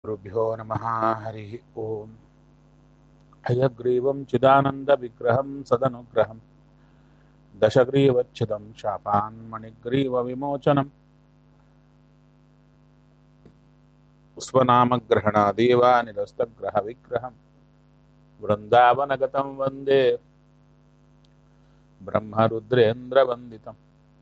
गुरुभ्यो नमः हरिः ओम् हयग्रीवं चिदानन्दविग्रहं सदनुग्रहं दशग्रीवच्छिदं शापान्मणिग्रीवविमोचनम् स्वनामग्रहणादेवानिरस्तग्रहविग्रहं वृन्दावनगतं वन्दे ब्रह्मरुद्रेन्द्रवन्दितम्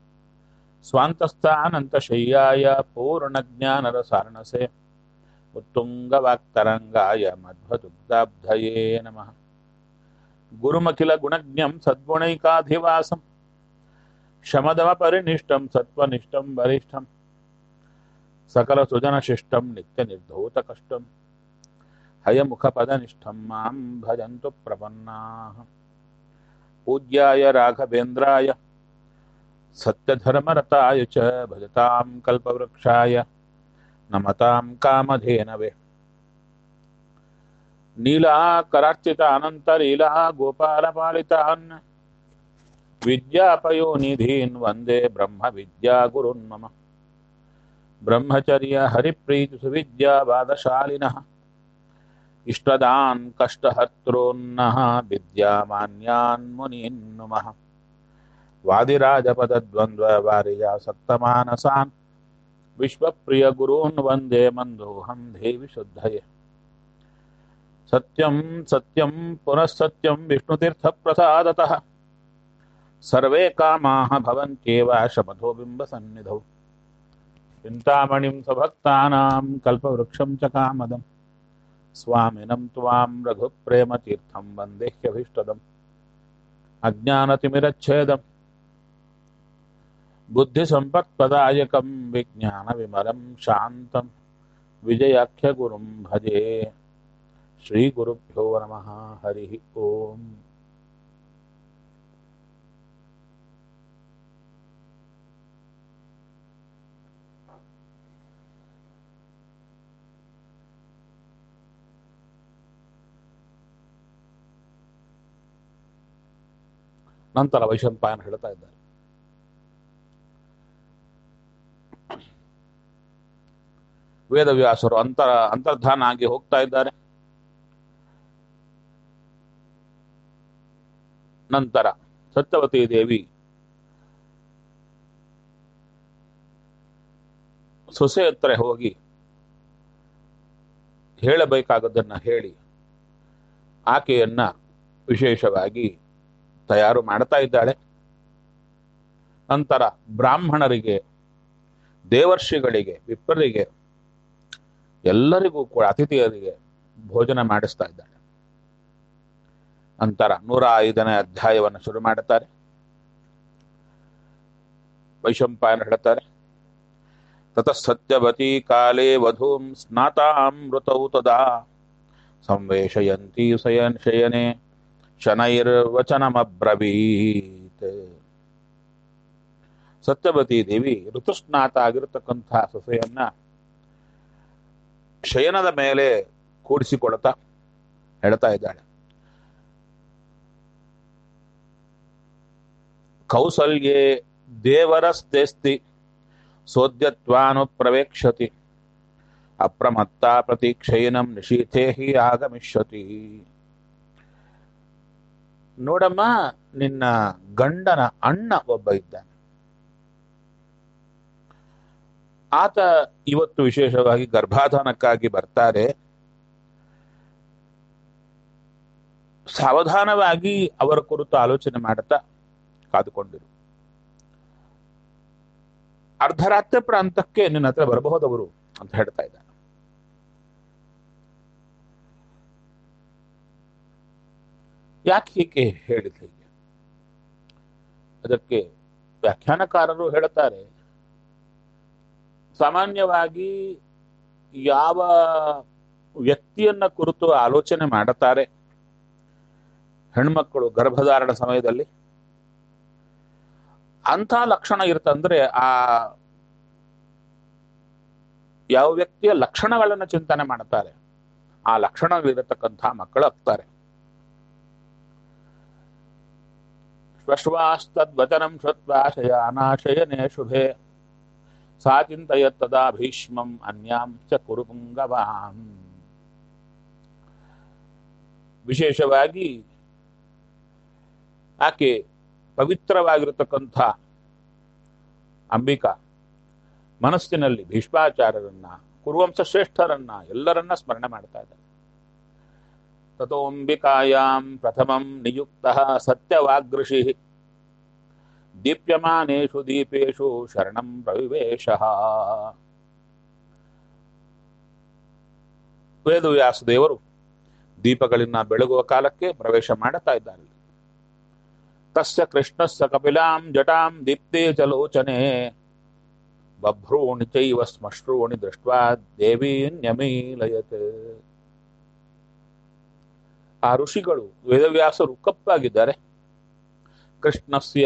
स्वान्तस्थानन्तशय्याय पूर्णज्ञानरसारणसे उत्तुङ्गवाक्तरङ्गाय मध्वदुग्धाब्धये नमः गुरुमखिलगुणज्ञं सद्गुणैकाधिवासं शमदमपरिनिष्टं सत्त्वनिष्ठं वरिष्ठं सकलसुजनशिष्टं नित्यनिर्धूतकष्टं हयमुखपदनिष्ठं मां भजन्तु प्रपन्नाः पूज्याय राघवेन्द्राय सत्यधर्मरताय च भजतां कल्पवृक्षाय नमतां कामधेनवे नीलाकरार्चित अनन्तलीला गोपालपालितान् विद्यापयोनिधीन् वन्दे ब्रह्मविद्यागुरुन् मम ब्रह्मचर्य हरिप्रीतिसुविद्यावादशालिनः इष्टदान् कष्टहर्तॄन्नः विद्यामान्यान् मुनीन् नुमः वादिराजपदद्वन्द्ववारिजासक्तमानसान् विश्वप्रियगुरून् वन्दे मन्दोऽहं देवि शुद्धये सत्यं सत्यं पुनः सत्यं विष्णुतीर्थप्रसादतः सर्वे कामाः भवन्त्येव शमथो बिम्बसन्निधौ चिन्तामणिं स्वभक्तानां कल्पवृक्षं च कामदं स्वामिनं त्वां रघुप्रेमतीर्थं वन्देह्यभीष्टदम् अज्ञानतिमिरच्छेदम् बुद्धिसम्पत्पदायकं विज्ञानविमलं शान्तं विजयाख्यगुरुं भजे श्रीगुरुभ्यो नमः हरिः ओम् ನಂತರ ವೈಶಂಪಾಯನ ಹೇಳ್ತಾ ಇದ್ದಾರೆ ವೇದವ್ಯಾಸರು ಅಂತರ ಅಂತರ್ಧಾನ ಆಗಿ ಹೋಗ್ತಾ ಇದ್ದಾರೆ ನಂತರ ಸತ್ಯವತಿ ದೇವಿ ಸೊಸೆ ಹತ್ರ ಹೋಗಿ ಹೇಳಬೇಕಾಗದನ್ನ ಹೇಳಿ ಆಕೆಯನ್ನ ವಿಶೇಷವಾಗಿ ತಯಾರು ಮಾಡ್ತಾ ಇದ್ದಾಳೆ ನಂತರ ಬ್ರಾಹ್ಮಣರಿಗೆ ದೇವರ್ಷಿಗಳಿಗೆ ವಿಪ್ರರಿಗೆ ಎಲ್ಲರಿಗೂ ಕೂಡ ಅತಿಥಿಯರಿಗೆ ಭೋಜನ ಮಾಡಿಸ್ತಾ ಇದ್ದಾಳೆ ನಂತರ ನೂರ ಐದನೇ ಅಧ್ಯಾಯವನ್ನು ಶುರು ಮಾಡುತ್ತಾರೆ ವೈಶಂಪಾಯನ ಹೇಳ್ತಾರೆ ತತಃ ಸತ್ಯವತಿ ಕಾಲೇ ವಧೂಂ ಸ್ನಾತಾಮೃತೌ ತದಾ ಸಂವೇಶಯಂತಿ ಸಯನ್ ಶಯನೆ ಶನೈರ್ವಚನಮಬ್ರವೀತ್ ಸತ್ಯವತಿ ದೇವಿ ಋತುಸ್ನಾತ ಆಗಿರತಕ್ಕಂತಹ ಸೊಸೆಯನ್ನ ಶಯನದ ಮೇಲೆ ಕೂಡಿಸಿಕೊಳ್ತಾ ಹೇಳ್ತಾ ಇದ್ದಾಳೆ ಕೌಸಲ್ಯೇ ದೇವರಸ್ತೆಸ್ತಿ ಸೋದ್ಯತ್ವಾನು ಪ್ರವೇಕ್ಷತಿ ಅಪ್ರಮತ್ತ ಪ್ರತೀಕ್ಷಯನಂ ನಿಶೀಥೇ ಹಿ ಆಗಮಿಷ್ಯತಿ ನೋಡಮ್ಮ ನಿನ್ನ ಗಂಡನ ಅಣ್ಣ ಒಬ್ಬ ಇದ್ದಾನೆ ಆತ ಇವತ್ತು ವಿಶೇಷವಾಗಿ ಗರ್ಭಾಧಾನಕ್ಕಾಗಿ ಬರ್ತಾರೆ ಸಾವಧಾನವಾಗಿ ಅವರ ಕುರಿತು ಆಲೋಚನೆ ಮಾಡುತ್ತಾ ಕಾದುಕೊಂಡಿರು ಅರ್ಧರಾತ್ರಿ ಪ್ರಾಂತಕ್ಕೆ ನಿನ್ನ ಹತ್ರ ಬರಬಹುದವರು ಅಂತ ಹೇಳ್ತಾ ಇದ್ದಾನೆ ಯಾಕೆ ಹೀಗೆ ಹೇಳಿದ ಹೀಗೆ ಅದಕ್ಕೆ ವ್ಯಾಖ್ಯಾನಕಾರರು ಹೇಳುತ್ತಾರೆ ಸಾಮಾನ್ಯವಾಗಿ ಯಾವ ವ್ಯಕ್ತಿಯನ್ನ ಕುರಿತು ಆಲೋಚನೆ ಮಾಡುತ್ತಾರೆ ಹೆಣ್ಮಕ್ಕಳು ಗರ್ಭಧಾರಣ ಸಮಯದಲ್ಲಿ ಅಂಥ ಲಕ್ಷಣ ಇರ್ತಂದ್ರೆ ಆ ಯಾವ ವ್ಯಕ್ತಿಯ ಲಕ್ಷಣಗಳನ್ನು ಚಿಂತನೆ ಮಾಡುತ್ತಾರೆ ಆ ಲಕ್ಷಣವಿರತಕ್ಕಂಥ ಮಕ್ಕಳು ಆಗ್ತಾರೆ ಶ್ವಶ್ವಾಸ್ತದ್ವಚನಂ ಶ್ರುತ್ವಾ ಶಯಾನಾಶಯನೆ ಶುಭೆ ಸಾ ಚಿಂತಯತ್ತದಾ ಭೀಷ್ಮಂ ಅನ್ಯಾಂ ಚ ಕುರುಪುಂಗವಾಂ ವಿಶೇಷವಾಗಿ ಆಕೆ ಪವಿತ್ರವಾಗಿರತಕ್ಕಂಥ ಅಂಬಿಕಾ ಮನಸ್ಸಿನಲ್ಲಿ ಭೀಷ್ಮಾಚಾರ್ಯರನ್ನ ಕುರುವಂಶ ಶ್ರೇಷ್ಠರನ್ನ ಎಲ್ಲರನ್ನ ಸ್ಮರಣೆ ಮಾಡ್ತಾ ಇದ್ದಾರೆ ತಥೋಂಬಿಕಾಯಾಂ ಪ್ರಥಮಂ ನಿಯುಕ್ತ ಸತ್ಯವಾಗೃಷಿ ದೀಪ್ಯಮಾನೇಷು ದೀಪೇಶು ಶರಣಂ ಪ್ರವಿವೇಶ ವೇದವ್ಯಾಸದೇವರು ದೀಪಗಳನ್ನ ಬೆಳಗುವ ಕಾಲಕ್ಕೆ ಪ್ರವೇಶ ಮಾಡುತ್ತಾ ಇದ್ದಾರೆ ತಸ್ಯ ಕೃಷ್ಣಸ್ಯ ಕಪಿಲಾಂ ಜಟಾಂ ದೀಪ್ತೆ ಚಲೋಚನೆ ಬಭ್ರೂಣಿ ಚೈವ ಸ್ಮಶ್ರೂಣಿ ದೃಷ್ಟ್ವಾ ದೇವಿ ನ್ಯಮೀಲಯತೆ ಆ ಋಷಿಗಳು ವೇದವ್ಯಾಸರು ಕಪ್ಪಾಗಿದ್ದಾರೆ ಕೃಷ್ಣಸ್ಯ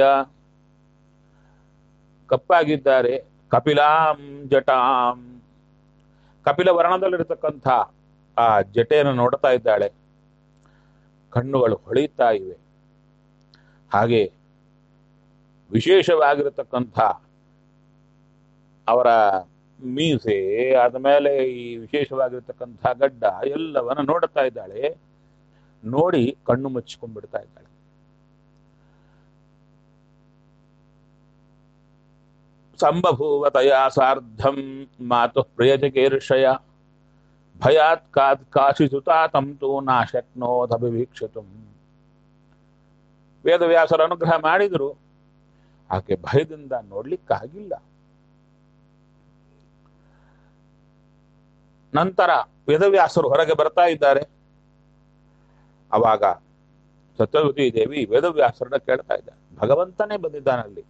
ಕಪ್ಪಾಗಿದ್ದಾರೆ ಕಪಿಲಾಂ ಜಟಾಂ ಕಪಿಲ ವರ್ಣದಲ್ಲಿರತಕ್ಕಂಥ ಆ ಜಟೆಯನ್ನು ನೋಡ್ತಾ ಇದ್ದಾಳೆ ಕಣ್ಣುಗಳು ಹೊಳೆಯುತ್ತಾ ಇವೆ ಹಾಗೆ ವಿಶೇಷವಾಗಿರತಕ್ಕಂಥ ಅವರ ಮೀಸೆ ಆದಮೇಲೆ ಈ ವಿಶೇಷವಾಗಿರತಕ್ಕಂಥ ಗಡ್ಡ ಎಲ್ಲವನ್ನ ನೋಡುತ್ತಾ ಇದ್ದಾಳೆ ನೋಡಿ ಕಣ್ಣು ಮುಚ್ಚಿಕೊಂಡ್ಬಿಡ್ತಾ ಇದ್ದಾಳೆ ಸಂಬಭೂವತಯಾ ಸಾರ್ಧಂ ಮಾತು ಪ್ರಿಯಜಕೇರ್ಷಯ ಭಯಾತ್ ಕಾತ್ ಕಾಶಿಸುತಾ ತಂತು ನಾ ಶಕ್ನೋದಭಿವೀಕ್ಷಿತು ವೇದವ್ಯಾಸರ ಅನುಗ್ರಹ ಮಾಡಿದ್ರು ಆಕೆ ಭಯದಿಂದ ನೋಡ್ಲಿಕ್ಕಾಗಿಲ್ಲ ನಂತರ ವೇದವ್ಯಾಸರು ಹೊರಗೆ ಬರ್ತಾ ಇದ್ದಾರೆ ಅವಾಗ ಸತ್ಯವತಿ ದೇವಿ ವೇದವ್ಯಾಸರನ್ನ ಕೇಳ್ತಾ ಇದ್ದಾರೆ ಭಗವಂತನೇ ಬಂದಿದ್ದಾನಲ್ಲಿ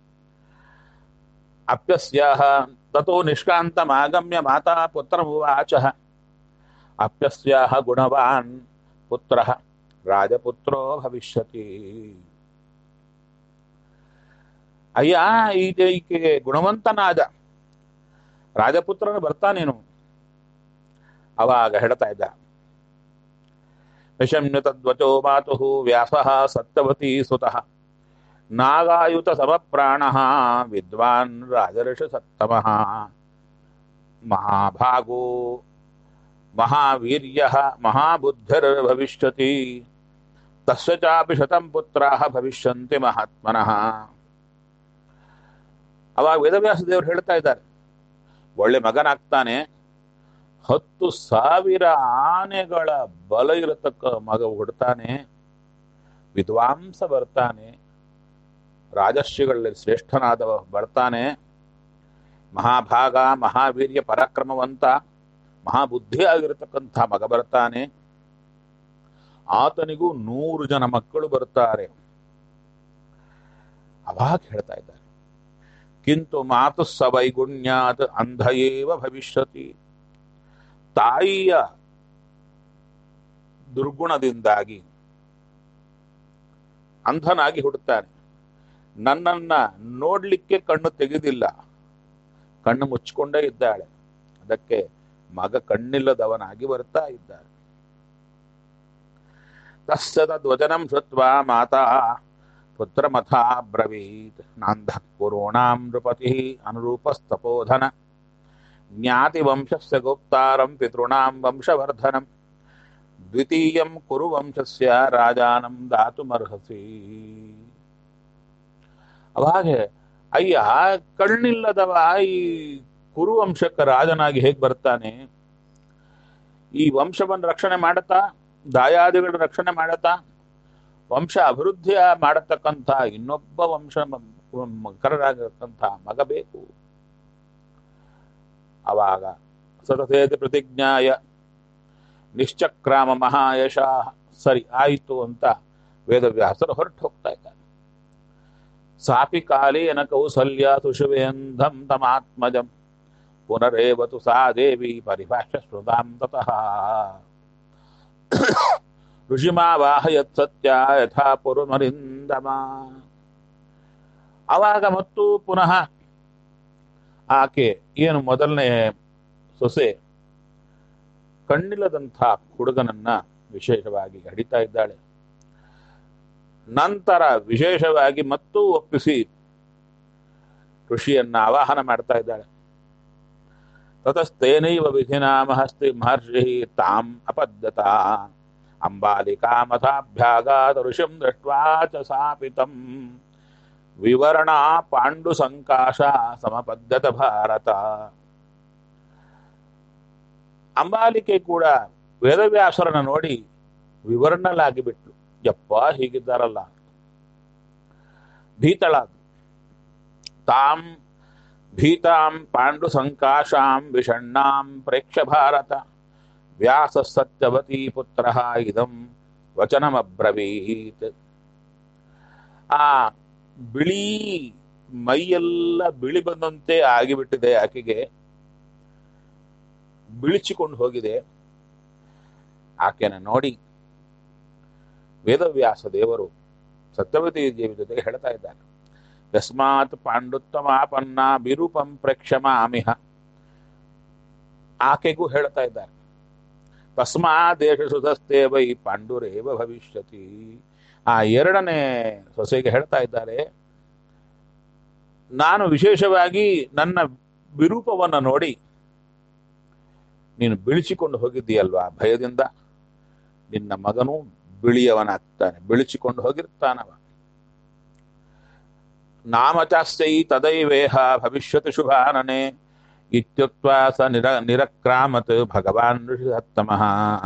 ಅಪ್ಯಸ್ಯಾಹ ತಥೋ ನಿಷ್ಕಾಂತಮಾಗಮ್ಯ ಮಾತಾ ಪುತ್ರಮುವಾಚ ಅಪ್ಯಸ್ಯಾಹ ಗುಣವಾನ್ ಪುತ್ರ ರಾಜಪುತ್ರೋ ಭವಿಷ್ಯತಿ ಅಯ್ಯ ಈಗ ಈಕೆ ಗುಣವಂತನಾದ ರಾಜಪುತ್ರನು ಬರ್ತಾನೇನು ಅವಾಗ ಹೇಳ್ತಾ ಇದ್ದ ನಿಶಮ್ಯ ತದ್ವಚೋ ಮಾತು ವ್ಯಾಸ ಸತ್ಯವತಿ ಸುತಃ ನಾಗಾಯುತ ಸಮಪ್ರಾಣ ವಿದ್ವಾನ್ ರಾಜರ್ಷ ಸತ್ತಮ ಮಹಾಭಾಗೋ ಮಹಾವೀರ್ಯ ಮಹಾಬುದ್ಧಿರ್ಭವಿಷ್ಯತಿ ತಸ್ಯ ಚಾಪಿ ಶತಂ ಪುತ್ರಾಹ ಭವಿಷ್ಯಂತಿ ಮಹಾತ್ಮನಃ ಅವಾಗ ವೇದವ್ಯಾಸ ದೇವರು ಹೇಳ್ತಾ ಇದ್ದಾರೆ ಒಳ್ಳೆ ಮಗನಾಗ್ತಾನೆ ಹತ್ತು ಸಾವಿರ ಆನೆಗಳ ಬಲ ಇರತಕ್ಕ ಮಗ ಹುಡ್ತಾನೆ ವಿದ್ವಾಂಸ ಬರ್ತಾನೆ ರಾಜರ್ಷಿಗಳಲ್ಲಿ ಶ್ರೇಷ್ಠನಾದವ ಬರ್ತಾನೆ ಮಹಾಭಾಗ ಮಹಾವೀರ್ಯ ಪರಾಕ್ರಮವಂತ ಮಹಾಬುದ್ಧಿ ಆಗಿರತಕ್ಕಂಥ ಮಗ ಬರ್ತಾನೆ ಆತನಿಗೂ ನೂರು ಜನ ಮಕ್ಕಳು ಬರ್ತಾರೆ ಅವಾಗ ಹೇಳ್ತಾ ಇದ್ದಾರೆ ಕಿಂತು ಮಾತು ಸ ವೈಗುಣ್ಯಾತ್ ಅಂಧಯೇವ ಭವಿಷ್ಯತಿ ತಾಯಿಯ ದುರ್ಗುಣದಿಂದಾಗಿ ಅಂಧನಾಗಿ ಹುಡುತ್ತಾನೆ ನನ್ನನ್ನ ನೋಡ್ಲಿಕ್ಕೆ ಕಣ್ಣು ತೆಗೆದಿಲ್ಲ ಕಣ್ಣು ಮುಚ್ಚಿಕೊಂಡೇ ಇದ್ದಾಳೆ ಅದಕ್ಕೆ ಮಗ ಕಣ್ಣಿಲ್ಲದವನಾಗಿ ಬರ್ತಾ ಇದ್ದಾನೆ ತಸ್ಸದ ಧ್ವಜನಂ ಶುತ್ವ ಮಾತಾ ಪುತ್ರಮಥ ಬ್ರವೀತ್ ನಾಂಧ ಕುರುಣಾಂ ನೃಪತಿ ಅನುರೂಪಸ್ತಪೋಧನ ಜ್ಞಾತಿ ವಂಶಸ್ಯ ಗುಪ್ತಾರಂ ಪಿತೃಣಾಂ ವಂಶವರ್ಧನಂ ದ್ವಿತೀಯಂ ಕುರು ವಂಶಸ್ಯ ರಾಜಾನಂ ದಾತುಮರ್ಹಸಿ ಅವಾಗೆ ಅಯ್ಯ ಕಣ್ಣಿಲ್ಲದವ ಈ ಕುರುವಂಶಕ್ಕೆ ರಾಜನಾಗಿ ಹೇಗೆ ಬರ್ತಾನೆ ಈ ವಂಶವನ್ನು ರಕ್ಷಣೆ ಮಾಡತಾ ದಾಯಾದಿಗಳ ರಕ್ಷಣೆ ಮಾಡತಾ ವಂಶ ಅಭಿವೃದ್ಧಿ ಮಾಡತಕ್ಕಂಥ ಇನ್ನೊಬ್ಬ ವಂಶ ಮಕರರಾಗಿರತಕ್ಕಂಥ ಮಗ ಬೇಕು ಅವಾಗ ಸತತೇತಿ ಪ್ರತಿಜ್ಞಾಯ ನಿಶ್ಚಕ್ರಾಮ ಮಹಾಯಶ ಸರಿ ಆಯಿತು ಅಂತ ವೇದವ್ಯಾಸರು ಹೊರಟು ಹೋಗ್ತಾ ಇದ್ದಾರೆ ಸಾಪಿ ಕಾಲೇನ ಕೌಸಲ್ಯ ಸುಶುವೇಂಧಂ ತಮಾತ್ಮಜಂ ಪುನರೇವತು ಸಾ ದೇವಿ ಪರಿಭಾಷ್ಯ ಶ್ರುತಾಂ ತತಃ ಋಷಿಮಾವಾಹಯತ್ ಸತ್ಯ ಯಥಾ ಪುರುಮರಿಂದಮ ಅವಾಗ ಮತ್ತು ಪುನಃ ಆಕೆ ಏನು ಮೊದಲನೇ ಸೊಸೆ ಕಣ್ಣಿಲ್ಲದಂಥ ಹುಡುಗನನ್ನ ವಿಶೇಷವಾಗಿ ಹಡಿತಾ ಇದ್ದಾಳೆ ನಂತರ ವಿಶೇಷವಾಗಿ ಮತ್ತೂ ಒಪ್ಪಿಸಿ ಋಷಿಯನ್ನ ಆವಾಹನ ಮಾಡ್ತಾ ಇದ್ದಾಳೆ ತತಸ್ತೇನೈವ ವಿಧಿನಾ ಮಹಸ್ತಿ ಮಹರ್ಷಿ ತಾಂ ಅಪದ್ಯತ ಅಂಬಾಲಿಕಾಮಥಾಭ್ಯಾಗಾದ ಋಷಿಂ ದೃಷ್ಟ್ವಾ ಚ ಸಾಪಿತಂ ವಿವರಣಾ ಪಾಂಡು ಸಂಕಾಶ ಸಮಪದ್ಯತ ಭಾರತ ಅಂಬಾಲಿಕೆ ಕೂಡ ವೇದವ್ಯಾಸರನ್ನ ನೋಡಿ ವಿವರಣಲಾಗಿ ಬಿಟ್ಲು ಯಪ್ಪ ಹೀಗಿದ್ದಾರಲ್ಲ ಭೀತಳಾದ ತಾಂ ಭೀತಾಂ ಪಾಂಡು ಸಂಕಾಶಾಂ ವಿಷಣ್ಣಾಂ ಪ್ರೇಕ್ಷ ಭಾರತ ವ್ಯಾಸ ಸತ್ಯವತಿ ಪುತ್ರ ಇದಂ ವಚನಮಬ್ರವೀತ್ ಆ ಬಿಳಿ ಮೈಯೆಲ್ಲ ಬಿಳಿ ಬಂದಂತೆ ಆಗಿಬಿಟ್ಟಿದೆ ಆಕೆಗೆ ಬಿಳಿಚಿಕೊಂಡು ಹೋಗಿದೆ ಆಕೆನ ನೋಡಿ ವೇದವ್ಯಾಸ ದೇವರು ಸತ್ಯವತಿ ದೇವಿ ಜೊತೆಗೆ ಹೇಳ್ತಾ ಇದ್ದಾರೆ ಯಸ್ಮಾತ್ ಪಾಂಡುತ್ತಮಾಪನ್ನ ವಿರೂಪಂ ಪ್ರೇಕ್ಷಮಾಮಿಹ ಆಕೆಗೂ ಹೇಳ್ತಾ ಇದ್ದಾರೆ ತಸ್ಮಾ ದೇಶ ಸುಧಸ್ತೆ ವೈ ಪಾಂಡುರೇವ ಭವಿಷ್ಯತಿ ಆ ಎರಡನೇ ಸೊಸೆಗೆ ಹೇಳ್ತಾ ಇದ್ದಾರೆ ನಾನು ವಿಶೇಷವಾಗಿ ನನ್ನ ವಿರೂಪವನ್ನು ನೋಡಿ ನೀನು ಬಿಳಿಸಿಕೊಂಡು ಹೋಗಿದ್ದೀಯಲ್ವಾ ಭಯದಿಂದ ನಿನ್ನ ಮಗನು ಬಿಳಿಯವನಾಗ್ತಾನೆ ಬಿಳಿಸಿಕೊಂಡು ಹೋಗಿರ್ತಾನವ ನಾಮಚಾಸ್ಯೈ ತದೈವೇಹ ಭವಿಷ್ಯತಿ ಶುಭಾನನೆ ಇತ್ಯುಕ್ತ ಸ ನಿರ ನಿರಕ್ರಾಮತ್ ಭಗವಾನ್ ಋಷಿಹತ್ತಮಃ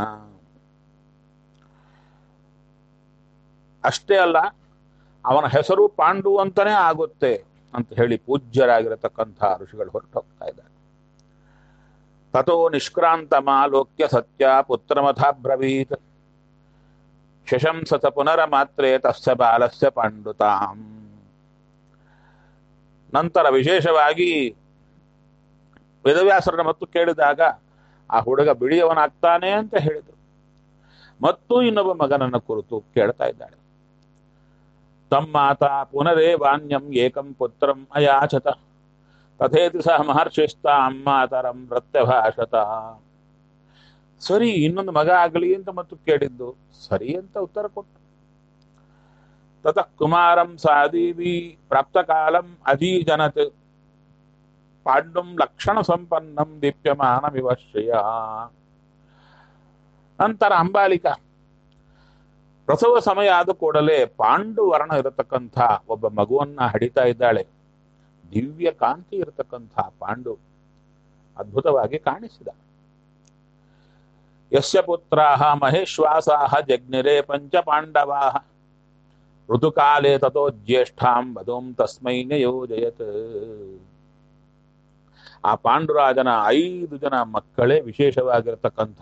ಅಷ್ಟೇ ಅಲ್ಲ ಅವನ ಹೆಸರು ಪಾಂಡು ಅಂತಾನೆ ಆಗುತ್ತೆ ಅಂತ ಹೇಳಿ ಪೂಜ್ಯರಾಗಿರತಕ್ಕಂಥ ಋಷಿಗಳು ಹೊರಟು ಹೋಗ್ತಾ ಇದ್ದಾರೆ ತಥೋ ನಿಷ್ಕ್ರಾಂತಮಾಲೋಕ್ಯ ಸತ್ಯ ಪುತ್ರಮಥಾಬ್ರವೀತ್ ಶಶಂಸತ ಪುನರಮಾತ್ರೆ ತಸ್ಯ ಬಾಲಸ್ಯ ಪಾಂಡುತಾಂ ನಂತರ ವಿಶೇಷವಾಗಿ ವೇದವ್ಯಾಸರನ್ನ ಮತ್ತು ಕೇಳಿದಾಗ ಆ ಹುಡುಗ ಬಿಳಿಯವನಾಗ್ತಾನೆ ಅಂತ ಹೇಳಿದರು ಮತ್ತು ಇನ್ನೊಬ್ಬ ಮಗನನ್ನ ಕುರಿತು ಕೇಳ್ತಾ ಇದ್ದಾಳೆ ತಮ್ಮಾತ ಪುನರೇವಾನ್ಯಂ ಏಕಂ ಪುತ್ರಂ ಅಯಾಚತ ತಥೇತಿ ಸಹ ಮಹರ್ಷಿಸ್ತಾಂ ಮಾತರಂ ಪ್ರತ್ಯಭಾಷತ ಸರಿ ಇನ್ನೊಂದು ಮಗ ಆಗಲಿ ಅಂತ ಮತ್ತು ಕೇಳಿದ್ದು ಸರಿ ಅಂತ ಉತ್ತರ ಕೊಟ್ಟು ತತಃ ಕುಮಾರಂ ಸಾದೀವಿ ಪ್ರಾಪ್ತಕಾಲಂ ಅಧೀಜನತ್ ಪಾಂಡುಂ ಲಕ್ಷಣ ಸಂಪನ್ನಂ ದೀಪ್ಯಮಾನಮಿವ ಶ್ರೇಯ ನಂತರ ಅಂಬಾಲಿಕ ಪ್ರಸವ ಸಮಯ ಆದ ಕೂಡಲೇ ಪಾಂಡು ವರ್ಣ ಇರತಕ್ಕಂಥ ಒಬ್ಬ ಮಗುವನ್ನ ಹಡಿತಾ ಇದ್ದಾಳೆ ದಿವ್ಯ ಕಾಂತಿ ಇರತಕ್ಕಂಥ ಪಾಂಡು ಅದ್ಭುತವಾಗಿ ಕಾಣಿಸಿದ ಯಸ್ಯ ಪುತ್ರಾಹ ಮಹೇಶ್ವಾಸಾಹ ಜಗ್ನಿರೇ ಪಂಚ ಪಾಂಡವಾಹ ಋತುಕಾಲೇ ತಥೋ ಜ್ಯೇಷ್ಠಾಂ ವಧೂಂ ತಸ್ಮೈ ನಿಯೋಜಯತ್ ಆ ಪಾಂಡುರಾಜನ ಐದು ಜನ ಮಕ್ಕಳೇ ವಿಶೇಷವಾಗಿರತಕ್ಕಂಥ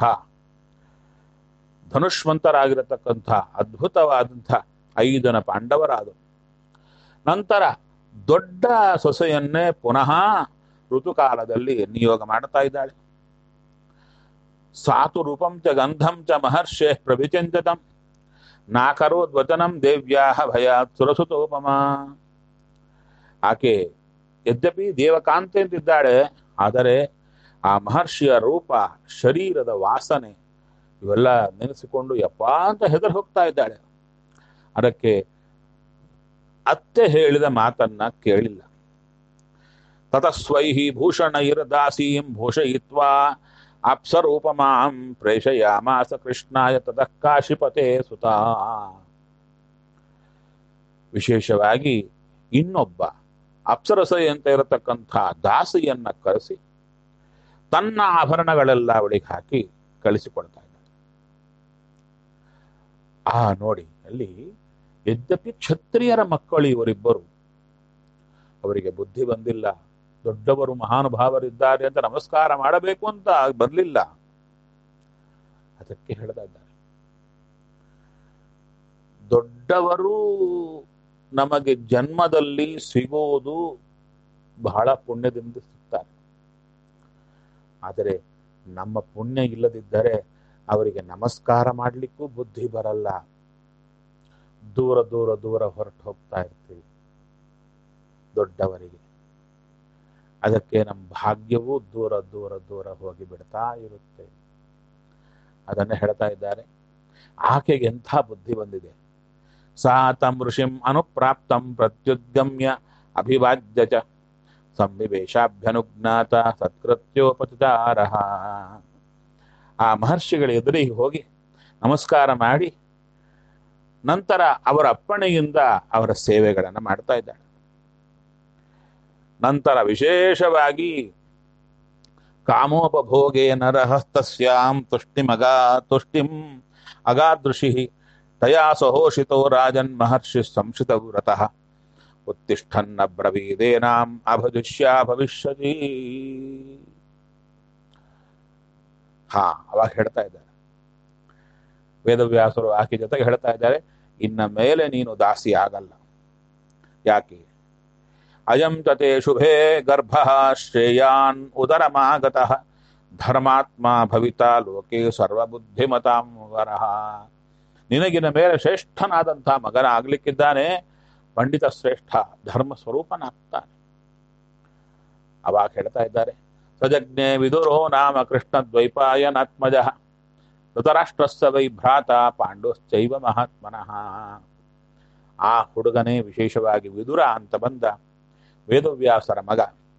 ಧನುಷ್ವಂತರಾಗಿರತಕ್ಕಂಥ ಅದ್ಭುತವಾದಂಥ ಐದು ಜನ ಪಾಂಡವರಾದರು ನಂತರ ದೊಡ್ಡ ಸೊಸೆಯನ್ನೇ ಪುನಃ ಋತುಕಾಲದಲ್ಲಿ ನಿಯೋಗ ಮಾಡ್ತಾ ಇದ್ದಾಳೆ ಸಾತು ರೂಪಂ ಚ ಗಂಧಂ ಚ ಮಹರ್ಷೇ ಪ್ರವಿಚಂಚತಂ ನಾಕರೋದ್ವಚನಂ ದೇವ್ಯಾಹ ಭಯಾತ್ ಸುರಸುತೋಪಮ ಆಕೆ ಯದ್ಯಪಿ ದೇವಕಾಂತೆ ಅಂತಿದ್ದಾಳೆ ಆದರೆ ಆ ಮಹರ್ಷಿಯ ರೂಪ ಶರೀರದ ವಾಸನೆ ಇವೆಲ್ಲ ನೆನೆಸಿಕೊಂಡು ಯಪ್ಪ ಅಂತ ಹೆದರ್ ಹೋಗ್ತಾ ಇದ್ದಾಳೆ ಅದಕ್ಕೆ ಅತ್ತೆ ಹೇಳಿದ ಮಾತನ್ನ ಕೇಳಿಲ್ಲ ತತಸ್ವೈಹಿ ಭೂಷಣೈರ್ದಾಸೀಂ ಭೂಷಯಿತ್ವಾ ಅಪ್ಸರೂಪಮಾಂ ಪ್ರೇಷಯಾಮಾಸ ಕೃಷ್ಣಾಯ ತತಃ ಕಾಶಿಪತೆ ಸುತ ವಿಶೇಷವಾಗಿ ಇನ್ನೊಬ್ಬ ಅಪ್ಸರಸ ಅಂತ ಇರತಕ್ಕಂಥ ದಾಸಿಯನ್ನ ಕರೆಸಿ ತನ್ನ ಆಭರಣಗಳೆಲ್ಲ ಅವಳಿಗೆ ಹಾಕಿ ಕಳಿಸಿಕೊಡ್ತಾ ಇದ್ದಾಳೆ ಆ ನೋಡಿ ಅಲ್ಲಿ ಯದ್ಯಪಿ ಕ್ಷತ್ರಿಯರ ಮಕ್ಕಳು ಇವರಿಬ್ಬರು ಅವರಿಗೆ ಬುದ್ಧಿ ಬಂದಿಲ್ಲ ದೊಡ್ಡವರು ಮಹಾನುಭಾವರಿದ್ದಾರೆ ಅಂತ ನಮಸ್ಕಾರ ಮಾಡಬೇಕು ಅಂತ ಬರಲಿಲ್ಲ ಅದಕ್ಕೆ ಹೇಳ್ತಾ ಇದ್ದಾರೆ ದೊಡ್ಡವರು ನಮಗೆ ಜನ್ಮದಲ್ಲಿ ಸಿಗೋದು ಬಹಳ ಪುಣ್ಯದಿಂದ ಸಿಗ್ತಾರೆ ಆದರೆ ನಮ್ಮ ಪುಣ್ಯ ಇಲ್ಲದಿದ್ದರೆ ಅವರಿಗೆ ನಮಸ್ಕಾರ ಮಾಡಲಿಕ್ಕೂ ಬುದ್ಧಿ ಬರಲ್ಲ ದೂರ ದೂರ ದೂರ ಹೊರಟು ಹೋಗ್ತಾ ಇರ್ತೀವಿ ದೊಡ್ಡವರಿಗೆ ಅದಕ್ಕೆ ನಮ್ಮ ಭಾಗ್ಯವೂ ದೂರ ದೂರ ದೂರ ಹೋಗಿ ಬಿಡ್ತಾ ಇರುತ್ತೆ ಅದನ್ನು ಹೇಳ್ತಾ ಇದ್ದಾರೆ ಆಕೆಗೆ ಎಂಥ ಬುದ್ಧಿ ಬಂದಿದೆ ಸಾ ತಂ ಋಷಿಂ ಅನುಪ್ರಾಪ್ತಂ ಪ್ರತ್ಯುದ್ಗಮ್ಯ ಅಭಿವಾದ್ಯ ಚ ಸಂವಿವೇಶಾಭ್ಯನುಜ್ಞಾತ ಸತ್ಕೃತ್ಯೋಪಚಾರ ಆ ಮಹರ್ಷಿಗಳ ಎದುರಿಗೆ ಹೋಗಿ ನಮಸ್ಕಾರ ಮಾಡಿ ನಂತರ ಅವರ ಅಪ್ಪಣೆಯಿಂದ ಅವರ ಸೇವೆಗಳನ್ನು ಮಾಡ್ತಾ ಇದ್ದಾಳೆ ನಂತರ ವಿಶೇಷವಾಗಿ ಕಾಮೋಪಭೋಗೇ ನರಹಸ್ತಸ್ಯಾಂ ತುಷ್ಟಿಮಗ ತುಷ್ಟಿಂ ಅಗಾದೃಶಿ ತಯಾ ಸಹೋಷಿತೋ ರಾಜನ್ ಮಹರ್ಷಿ ಸಂಶಿತ ವ್ರತಃ ಉತ್ತಿಷ್ಠನ್ನ ಬ್ರವೀದೇನಾಂ ಅಭದುಷ್ಯ ಭವಿಷ್ಯತಿ ಹಾ ಅವಾಗ ಹೇಳ್ತಾ ಇದ್ದಾರೆ ವೇದವ್ಯಾಸರು ಆಕೆ ಜೊತೆಗೆ ಹೇಳ್ತಾ ಇದ್ದಾರೆ ಇನ್ನ ಮೇಲೆ ನೀನು ದಾಸಿ ಆಗಲ್ಲ ಯಾಕೆ ಅಯಂ ತತೆ ಶುಭೇ ಗರ್ಭ ಶ್ರೇಯಾನ್ ಉದರಮಾಗತಃ ಧರ್ಮಾತ್ಮ ಭವಿತಾ ಲೋಕೆ ಸರ್ವಬುದ್ಧಿಮತಾಂ ವರಹ ನಿನಗಿನ ಮೇಲೆ ಶ್ರೇಷ್ಠನಾದಂಥ ಮಗನ ಆಗ್ಲಿಕ್ಕಿದ್ದಾನೆ ಪಂಡಿತ ಶ್ರೇಷ್ಠ ಧರ್ಮ ಸ್ವರೂಪನಾಗ್ತಾನೆ ಅವಾಗ ಹೇಳ್ತಾ ಇದ್ದಾರೆ ಸಜಜ್ಞೆ ವಿದುರೋ ನಾಮ ಕೃಷ್ಣ ದ್ವೈಪಾಯನಾತ್ಮಜ ಧೃತರಾಷ್ಟ್ರಸ್ಸ ವೈ ಭ್ರಾತ ಪಾಂಡೋಶ್ಚೈವ ಮಹಾತ್ಮನಃ ಆ ಹುಡುಗನೇ ವಿಶೇಷವಾಗಿ ವಿದುರ ಅಂತ ಬಂದ ವೇದವ್ಯಾಸರ ಮಗ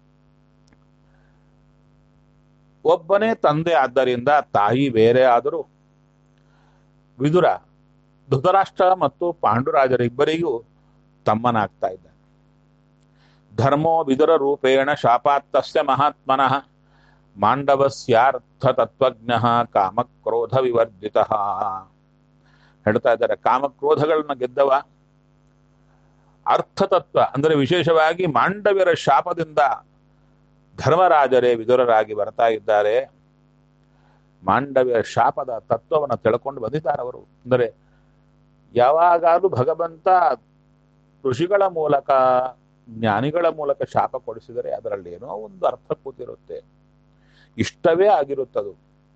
ಒಬ್ಬನೇ ತಂದೆ ಆದ್ದರಿಂದ ತಾಯಿ ಬೇರೆ ಆದರೂ ವಿದುರ ಧೃತರಾಷ್ಟ್ರ ಮತ್ತು ಪಾಂಡುರಾಜರಿಬ್ಬರಿಗೂ ತಮ್ಮನಾಗ್ತಾ ಇದ್ದ ಧರ್ಮೋ ವಿದುರ ರೂಪೇಣ ಶಾಪಾತ್ತಸ್ಯ ಮಹಾತ್ಮನಃ ಮಾಂಡವಸ್ಯಾರ್ಥ ತತ್ವಜ್ಞ ಕಾಮಕ್ರೋಧ ವಿವರ್ಜಿತ ಹೇಳ್ತಾ ಇದ್ದಾರೆ ಕಾಮಕ್ರೋಧಗಳನ್ನ ಗೆದ್ದವ ಅರ್ಥತತ್ವ ಅಂದರೆ ವಿಶೇಷವಾಗಿ ಮಾಂಡವ್ಯರ ಶಾಪದಿಂದ ಧರ್ಮರಾಜರೇ ವಿದುರರಾಗಿ ಬರ್ತಾ ಇದ್ದಾರೆ ಮಾಂಡವ್ಯ ಶಾಪದ ತತ್ವವನ್ನು ತಿಳ್ಕೊಂಡು ಬಂದಿದ್ದಾರೆ ಅವರು ಅಂದರೆ ಯಾವಾಗಾದ್ರೂ ಭಗವಂತ ಋಷಿಗಳ ಮೂಲಕ ಜ್ಞಾನಿಗಳ ಮೂಲಕ ಶಾಪ ಕೊಡಿಸಿದರೆ ಅದರಲ್ಲಿ ಏನೋ ಒಂದು ಅರ್ಥ ಕೂತಿರುತ್ತೆ ಇಷ್ಟವೇ ಆಗಿರುತ್ತದು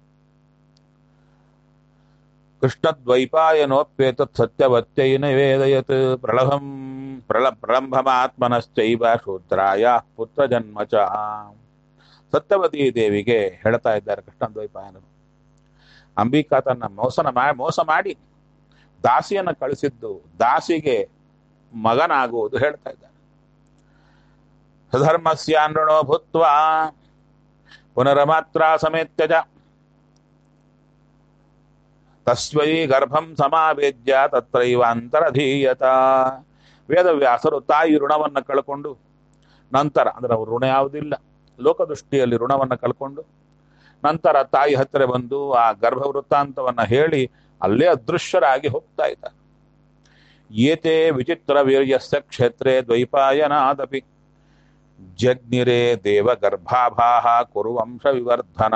ಕೃಷ್ಣದ್ವೈಪಾಯನೋಪ್ಯೇತತ್ ಸತ್ಯವತ್ಯೈನ ವೇದಯತ್ ಪ್ರಳಭಂ ಪ್ರಳ ಪ್ರಳಂಭಮಾತ್ಮನಶ್ಚೈವ ಶೂದ್ರಾಯ ಪುತ್ರ ಜನ್ಮ ಚ ಸತ್ಯವತಿ ದೇವಿಗೆ ಹೇಳ್ತಾ ಇದ್ದಾರೆ ಕೃಷ್ಣದ್ವೈಪಾಯನರು ಅಂಬಿಕಾ ತನ್ನ ಮೋಸನ ಮಾ ಮೋಸ ಮಾಡಿ ದಾಸಿಯನ್ನು ಕಳಿಸಿದ್ದು ದಾಸಿಗೆ ಮಗನಾಗುವುದು ಹೇಳ್ತಾ ಇದ್ದಾರೆ ಸಧರ್ಮಸ್ಯಾನೃಣೋ ಭೂತ್ವ ಪುನರಮಾತ್ರ ಸಮೇತ್ಯಜ ತಸ್ವೈ ಗರ್ಭಂ ಸಮಾವೇದ್ಯ ತತ್ರೈವ ಅಂತರಧೀಯತ ವೇದವ್ಯಾಸರು ತಾಯಿ ಋಣವನ್ನು ಕಳ್ಕೊಂಡು ನಂತರ ಅಂದ್ರೆ ಅವ್ರ ಋಣ ಯಾವುದಿಲ್ಲ ಲೋಕದೃಷ್ಟಿಯಲ್ಲಿ ಋಣವನ್ನು ಕಳ್ಕೊಂಡು ನಂತರ ತಾಯಿ ಹತ್ತಿರ ಬಂದು ಆ ಗರ್ಭ ವೃತ್ತಾಂತವನ್ನ ಹೇಳಿ ಅಲ್ಲೇ ಅದೃಶ್ಯರಾಗಿ ಹೋಗ್ತಾ ಇದ್ದಾರೆ ಏತೆ ವಿಚಿತ್ರ ವೀರ್ಯಸ್ಯ ಕ್ಷೇತ್ರೇ ದ್ವೈಪಾಯನಾದಪಿ ಜಗ್ನಿರೇ ದೇವ ಗರ್ಭಾಭಾಹ ಕುರುವಂಶ ವಿವರ್ಧನ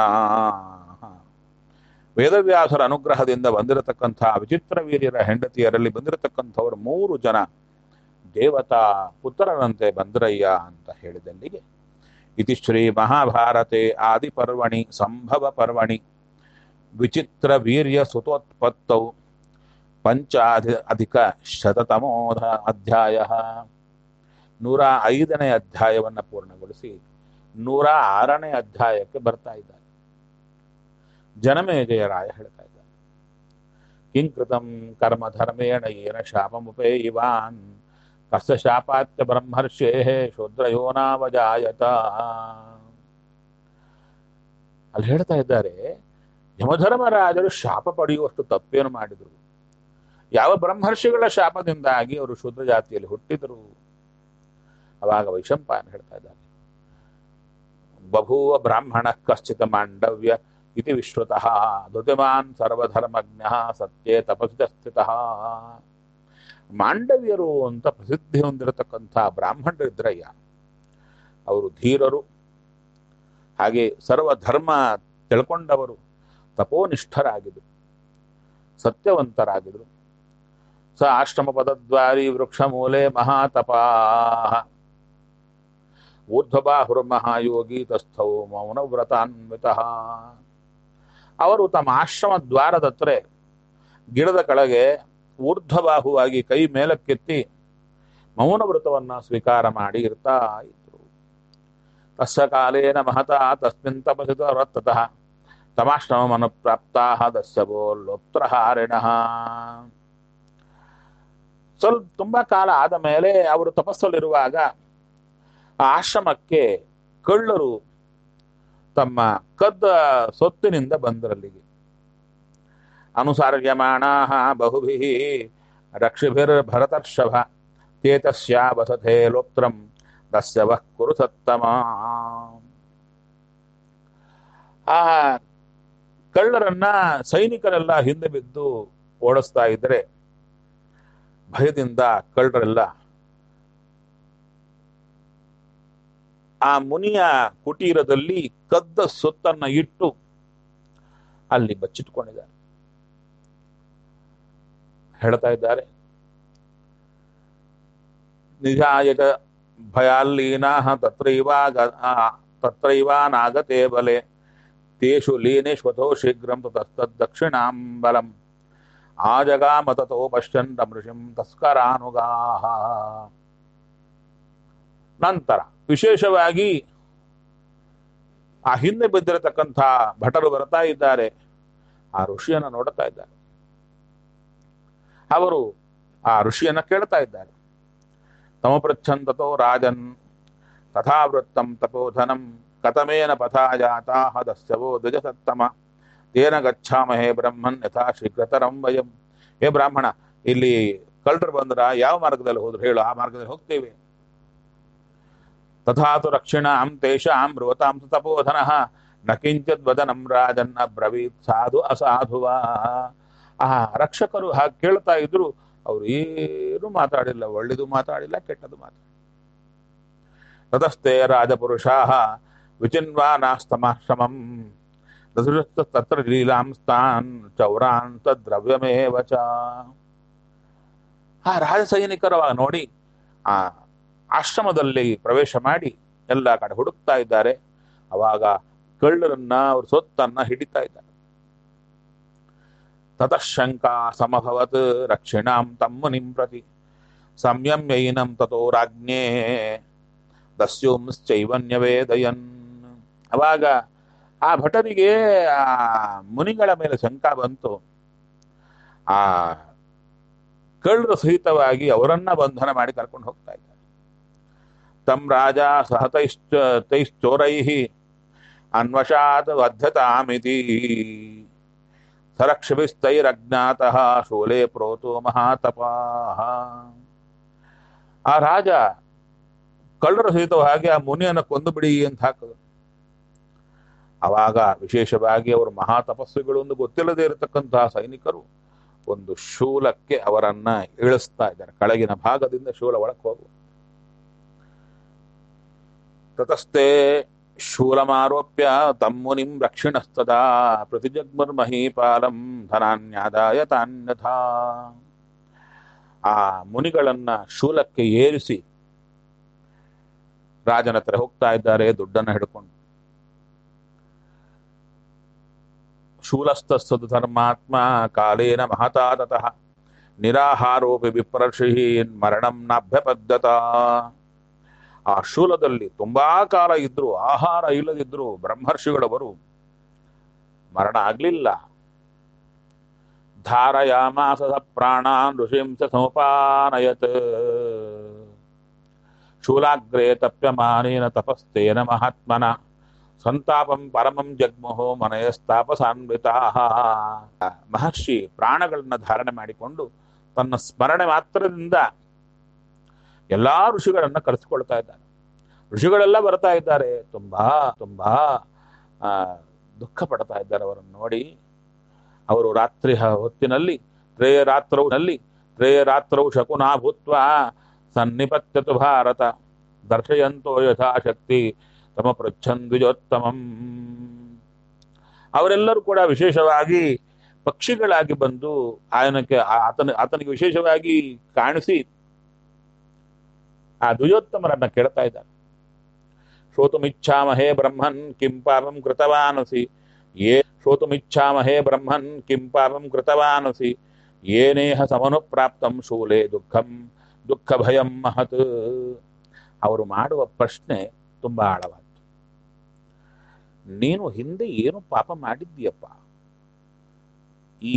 ವೇದವ್ಯಾಸರ ಅನುಗ್ರಹದಿಂದ ಬಂದಿರತಕ್ಕಂಥ ವಿಚಿತ್ರ ವೀರ್ಯರ ಹೆಂಡತಿಯರಲ್ಲಿ ಬಂದಿರತಕ್ಕಂಥವರು ಮೂರು ಜನ ದೇವತಾ ಪುತ್ರರಂತೆ ಬಂದ್ರಯ್ಯ ಅಂತ ಹೇಳಿದಲ್ಲಿಗೆ ಇತಿ ಶ್ರೀ ಮಹಾಭಾರತೆ ಆದಿಪರ್ವಣಿ ಸಂಭವ ಪರ್ವಣಿ ವಿಚಿತ್ರ ವೀರ್ಯ ಸುತೋತ್ಪತ್ತೌ ಪಂಚಾಧಿ ಅಧಿಕ ಶತತಮೋಧ ಅಧ್ಯಾಯ ನೂರ ಐದನೇ ಅಧ್ಯಾಯವನ್ನು ಪೂರ್ಣಗೊಳಿಸಿ ನೂರ ಆರನೇ ಅಧ್ಯಾಯಕ್ಕೆ ಬರ್ತಾ ಇದ್ದಾರೆ ಜನಮೇಜಯರಾಯ ಹೇಳ್ತಾ ಇದ್ದಾರೆ ಕಿಂಕೃತಂ ಕರ್ಮ ಧರ್ಮೇಣ ಏನ ಶಾಪಮುಪೇಯಿವಾನ್ ಕಸ್ಯ ಶಾಪಾತ್ಯ ಬ್ರಹ್ಮರ್ಷೇ ಶೂದ್ರಯೋನಾವಜಾಯತ ಅಲ್ಲಿ ಹೇಳ್ತಾ ಇದ್ದಾರೆ ಯಮಧರ್ಮರಾಜರು ಶಾಪ ಪಡೆಯುವಷ್ಟು ತಪ್ಪೇನು ಮಾಡಿದರು ಯಾವ ಬ್ರಹ್ಮರ್ಷಿಗಳ ಶಾಪದಿಂದಾಗಿ ಅವರು ಶೂದ್ರ ಜಾತಿಯಲ್ಲಿ ಹುಟ್ಟಿದರು ಅವಾಗ ವೈಶಂಪಾಯನ ಹೇಳ್ತಾ ಇದ್ದಾರೆ ಬಭೂವ ಬ್ರಾಹ್ಮಣ ಕಶ್ಚಿತ ಮಾಂಡವ್ಯ ಇತಿ ವಿಶ್ರುತಃ ಧೃತಿಮಾನ್ ಸರ್ವಧರ್ಮಜ್ಞ ಸತ್ಯೇ ತಪಸ್ಸಿತ ಸ್ಥಿತಃ ಮಾಂಡವ್ಯರು ಅಂತ ಪ್ರಸಿದ್ಧಿ ಹೊಂದಿರತಕ್ಕಂಥ ಬ್ರಾಹ್ಮಣರಿದ್ರಯ್ಯ ಅವರು ಧೀರರು ಹಾಗೆ ಸರ್ವಧರ್ಮ ತಿಳ್ಕೊಂಡವರು ತಪೋನಿಷ್ಠರಾಗಿದ್ರು ಸತ್ಯವಂತರಾಗಿದ್ರು ಸ ಆಶ್ರಮ ಪದದ್ವಾರಿ ವೃಕ್ಷ ಮೂಲೆ ಮಹಾತಪಾ ಊರ್ಧ್ವಬಾಹುರ್ಮಹಾಯೋಗಿ ತಸ್ಥೌ ಮೌನವ್ರತಾನ್ವಿತ ಅವರು ತಮ್ಮ ಆಶ್ರಮ ದ್ವಾರದ ಹತ್ರ ಗಿಡದ ಕೆಳಗೆ ಊರ್ಧ್ವಬಾಹುವಾಗಿ ಕೈ ಮೇಲಕ್ಕೆತ್ತಿ ಮೌನ ವ್ರತವನ್ನ ಸ್ವೀಕಾರ ಮಾಡಿ ಇರ್ತಾ ಇದ್ರು ತಸ್ಯ ಕಾಲೇನ ಮಹತಾ ತಸ್ಮಿನ್ ತಪಸಿತ ವೃತ್ತತಃ ತಮಾಶ್ರಮವನ್ನು ಪ್ರಾಪ್ತಾ ದಸ್ಯಬೋಲ್ಲೋತ್ರಹಾರಿಣ ಸ್ವಲ್ಪ ತುಂಬಾ ಕಾಲ ಆದ ಮೇಲೆ ಅವರು ತಪಸ್ಸಲ್ಲಿರುವಾಗ ಆ ಆಶ್ರಮಕ್ಕೆ ಕಳ್ಳರು ತಮ್ಮ ಕದ್ದ ಸೊತ್ತಿನಿಂದ ಬಂದರಲ್ಲಿಗೆ ಅನುಸರ್ಯಮಾಣ ಬಹುಭಿ ರಕ್ಷಿಭಿರ್ ಭರತರ್ಷಭ ತೇತಸ್ಯ ವಸತೆ ಲೋಕ್ತ್ರಂ ತಸ್ಯ ವಃ ಕುರು ಸತ್ತಮ ಆ ಕಳ್ಳರನ್ನ ಸೈನಿಕರೆಲ್ಲ ಹಿಂದೆ ಬಿದ್ದು ಓಡಿಸ್ತಾ ಇದ್ರೆ ಭಯದಿಂದ ಕಳ್ಳರೆಲ್ಲ ಆ ಮುನಿಯ ಕುಟೀರದಲ್ಲಿ ಕದ್ದ ಸೊತ್ತನ್ನ ಇಟ್ಟು ಅಲ್ಲಿ ಬಚ್ಚಿಟ್ಕೊಂಡಿದ್ದಾರೆ ಹೇಳ್ತಾ ಇದ್ದಾರೆ ನಿಜಾಯಕ ಭಯಾಲ್ಲೀನಾ ತತ್ರೈವ ತತ್ರೈವ ನಾಗತೆ ಬಲೆ ತೇಷು ಲೀನೇಶ್ವತೋ ಶೀಘ್ರಂ ತತ್ತದಕ್ಷಿಣಾಂ ಬಲಂ ಆಜಗಾಮ ತಥೋ ಪಶ್ಯನ್ ಋಷಿಂ ತಸ್ಕರಾನುಗಾಹ ನಂತರ ವಿಶೇಷವಾಗಿ ಆ ಹಿಂದೆ ಬಿದ್ದಿರತಕ್ಕಂಥ ಭಟರು ಬರ್ತಾ ಇದ್ದಾರೆ ಆ ಋಷಿಯನ್ನ ನೋಡ್ತಾ ಇದ್ದಾರೆ ಅವರು ಆ ಋಷಿಯನ್ನ ಕೇಳ್ತಾ ಇದ್ದಾರೆ ತಮಪೃಚ್ಛಂತತೋ ರಾಜನ್ ತಥಾವೃತ್ತಂ ತಪೋಧನಂ ಕಥಮೇನ ಪಥಾ ಜಾತಾಹ ದಸ್ಯವೋ ದ್ವಿಜಸತ್ತಮ ತೇನ ಗಚ್ಛಾಮಹೇ ಬ್ರಹ್ಮನ್ ಯಥಾ ಶೀಘ್ರತರಂ ವಯಂ ಹೇ ಬ್ರಾಹ್ಮಣ ಇಲ್ಲಿ ಕಳ್ಳರು ಬಂದ್ರ ಯಾವ ಮಾರ್ಗದಲ್ಲಿ ಹೋದ್ರು ಹೇಳು ಆ ಮಾರ್ಗದಲ್ಲಿ ಹೋಗ್ತೇವೆ ತಥಾತು ರಕ್ಷಿಣಾಂ ತೇಷಾಂ ಬೃಹತಾಂ ತಪೋಧನಃ ನ ಕಿಂಚಿತ್ ವದನಂ ರಾಜನ್ ಅಬ್ರವೀತ್ ಸಾಧು ಅಸಾಧುವಾ ಆ ರಕ್ಷಕರು ಹಾಗೆ ಕೇಳ್ತಾ ಇದ್ರು ಅವ್ರು ಏನು ಮಾತಾಡಿಲ್ಲ ಒಳ್ಳೆದು ಮಾತಾಡಿಲ್ಲ ಕೆಟ್ಟದು ಮಾತಾಡಿಲ್ಲ ತತಸ್ಥೆ ರಾಜಪುರುಷಾ ವಿಚಿನ್ವಾನಾಸ್ತಮಾಶ್ರಮಂ ತತ್ರ ಲೀಲಾಂಸ್ತಾನ್ ಚೌರಾನ್ ತದ್ರವ್ಯಮೇವ ಚ ಆ ರಾಜ ಸೈನಿಕರು ಅವಾಗ ನೋಡಿ ಆ ಆಶ್ರಮದಲ್ಲಿ ಪ್ರವೇಶ ಮಾಡಿ ಎಲ್ಲ ಕಡೆ ಹುಡುಕ್ತಾ ಇದ್ದಾರೆ ಅವಾಗ ಕಳ್ಳರನ್ನ ಅವ್ರ ಸೊತ್ತನ್ನ ಹಿಡಿತಾ ಇದ್ದಾರೆ ತತಃಶಂಕಾ ಸಮಭವತ್ ರಕ್ಷಿಣಾಂ ತಮ್ಮುನಿಂ ಪ್ರತಿ ಸಂಯಮ್ಯೈನಂ ತಥೋ ರಾಜ್ಞೇ ದಸ್ಯುಂಶ್ಚೈವನ್ಯವೇದಯನ್ ಅವಾಗ ಆ ಭಟರಿಗೆ ಆ ಮುನಿಗಳ ಮೇಲೆ ಶಂಕ ಬಂತು ಆ ಕಳ್ಳರು ಸಹಿತವಾಗಿ ಅವರನ್ನ ಬಂಧನ ಮಾಡಿ ಕರ್ಕೊಂಡು ಹೋಗ್ತಾ ಇದ್ದಾರೆ ತಮ್ ರಾಜ ಸಹತೈಶ್ಚ ತೈಶ್ಚೋರೈ ಅನ್ವಶಾತ್ ವಧ್ಯತಾಮಿತಿ ಸರಕ್ಷಭಿಸ್ತೈರಜ್ಞಾತಃ ಶೂಲೆ ಪ್ರೋತೋ ಮಹಾತಪಾಹ ಆ ರಾಜ ಕಳ್ಳರ ಸಹಿತವಾಗಿ ಆ ಮುನಿಯನ್ನು ಕೊಂದು ಬಿಡಿ ಅಂತ ಹಾಕದು ಅವಾಗ ವಿಶೇಷವಾಗಿ ಅವರು ಮಹಾತಪಸ್ವಿಗಳು ಒಂದು ಗೊತ್ತಿಲ್ಲದೆ ಇರತಕ್ಕಂತಹ ಸೈನಿಕರು ಒಂದು ಶೂಲಕ್ಕೆ ಅವರನ್ನ ಇಳಿಸ್ತಾ ಇದ್ದಾರೆ ಕೆಳಗಿನ ಭಾಗದಿಂದ ಶೂಲ ಒಳಕ್ಕೆ ಹೋಗು ತತಸ್ಥೆ ಶೂಲಮಾರೋಪ್ಯ ತಮ್ಮುನಿಂ ರಕ್ಷಿಣಸ್ತದಾ ಪ್ರತಿಜಗ್ಮರ್ಮಹೀಪಾಲಂ ಧನಾನ್ಯಾದಾಯ ತಾನ್ಯಥಾ ಆ ಮುನಿಗಳನ್ನ ಶೂಲಕ್ಕೆ ಏರಿಸಿ ರಾಜನ ಹತ್ರ ಹೋಗ್ತಾ ಇದ್ದಾರೆ ದುಡ್ಡನ್ನ ಹಿಡ್ಕೊಂಡು ಶೂಲಸ್ತಸ್ಸದು ಧರ್ಮಾತ್ಮ ಕಾಲೇನ ಮಹತಾತತಃ ನಿರಾಹಾರೋಪಿ ವಿಪ್ರರ್ಷಿ ಮರಣಂ ನಾಭ್ಯಪದ್ಧತ ಆ ಶೂಲದಲ್ಲಿ ತುಂಬಾ ಕಾಲ ಇದ್ರು ಆಹಾರ ಇಲ್ಲದಿದ್ರು ಬ್ರಹ್ಮರ್ಷಿಗಳವರು ಮರಣ ಆಗ್ಲಿಲ್ಲ ಧಾರಯಾಮಾಸ ಪ್ರಾಣಾನ್ ಋಷಿಂಸ ಸಮಪಾನಯತ್ ಶೂಲಾಗ್ರೇ ತಪ್ಯಮಾನೇನ ತಪಸ್ತೇನ ಮಹಾತ್ಮನ ಸಂತಾಪಂ ಪರಮಂ ಜಗ್ಮುಹೋ ಮನಯಸ್ತಾಪಸಾನ್ವಿತಾ ಮಹರ್ಷಿ ಪ್ರಾಣಗಳನ್ನ ಧಾರಣೆ ಮಾಡಿಕೊಂಡು ತನ್ನ ಸ್ಮರಣೆ ಮಾತ್ರದಿಂದ ಎಲ್ಲಾ ಋಷಿಗಳನ್ನ ಕರೆಸಿಕೊಳ್ತಾ ಇದ್ದಾನೆ ಋಷಿಗಳೆಲ್ಲ ಬರ್ತಾ ಇದ್ದಾರೆ ತುಂಬಾ ತುಂಬಾ ಆ ದುಃಖ ಪಡ್ತಾ ಇದ್ದಾರೆ ಅವರನ್ನು ನೋಡಿ ಅವರು ರಾತ್ರಿ ಹೊತ್ತಿನಲ್ಲಿ ತ್ರಯ ರಾತ್ರೌನಲ್ಲಿ ತ್ರಯ ರಾತ್ರೌ ಶಕುನಾ ಭೂತ್ವ ಸನ್ನಿಪತ್ಯತು ಭಾರತ ದರ್ಶಯಂತೋ ಯಥಾಶಕ್ತಿ ತಮ ಪೃಚ್ಛನ್ ದ್ವಿಜೋತ್ತಮಂ ಅವರೆಲ್ಲರೂ ಕೂಡ ವಿಶೇಷವಾಗಿ ಪಕ್ಷಿಗಳಾಗಿ ಬಂದು ಆಯನಕ್ಕೆ ಆತನ ಆತನಿಗೆ ವಿಶೇಷವಾಗಿ ಕಾಣಿಸಿ ಆ ದ್ವಿಜೋತ್ತಮರನ್ನ ಕೇಳ್ತಾ ಇದ್ದಾರೆ ಶ್ರೋತುಮಿಚ್ಛಾಮಹೇ ಬ್ರಹ್ಮನ್ ಕಿಂ ಪಾಪಂ ಕೃತವಾನಸಿ ಯೇ ಶ್ರೋತುಮಿಚ್ಛಾಮಹೇ ಬ್ರಹ್ಮನ್ ಕಿಂ ಪಾಪಂ ಕೃತವಾನಸಿ ಏನೇಹ ಸಮನುಪ್ರಾಪ್ತಂ ಶೂಲೆ ದುಃಖಂ ದುಃಖ ಭಯಂ ಮಹತ್ ಅವರು ಮಾಡುವ ಪ್ರಶ್ನೆ ತುಂಬಾ ಆಳವಾದ್ದು ನೀನು ಹಿಂದೆ ಏನು ಪಾಪ ಮಾಡಿದ್ದೀಯಪ್ಪ ಈ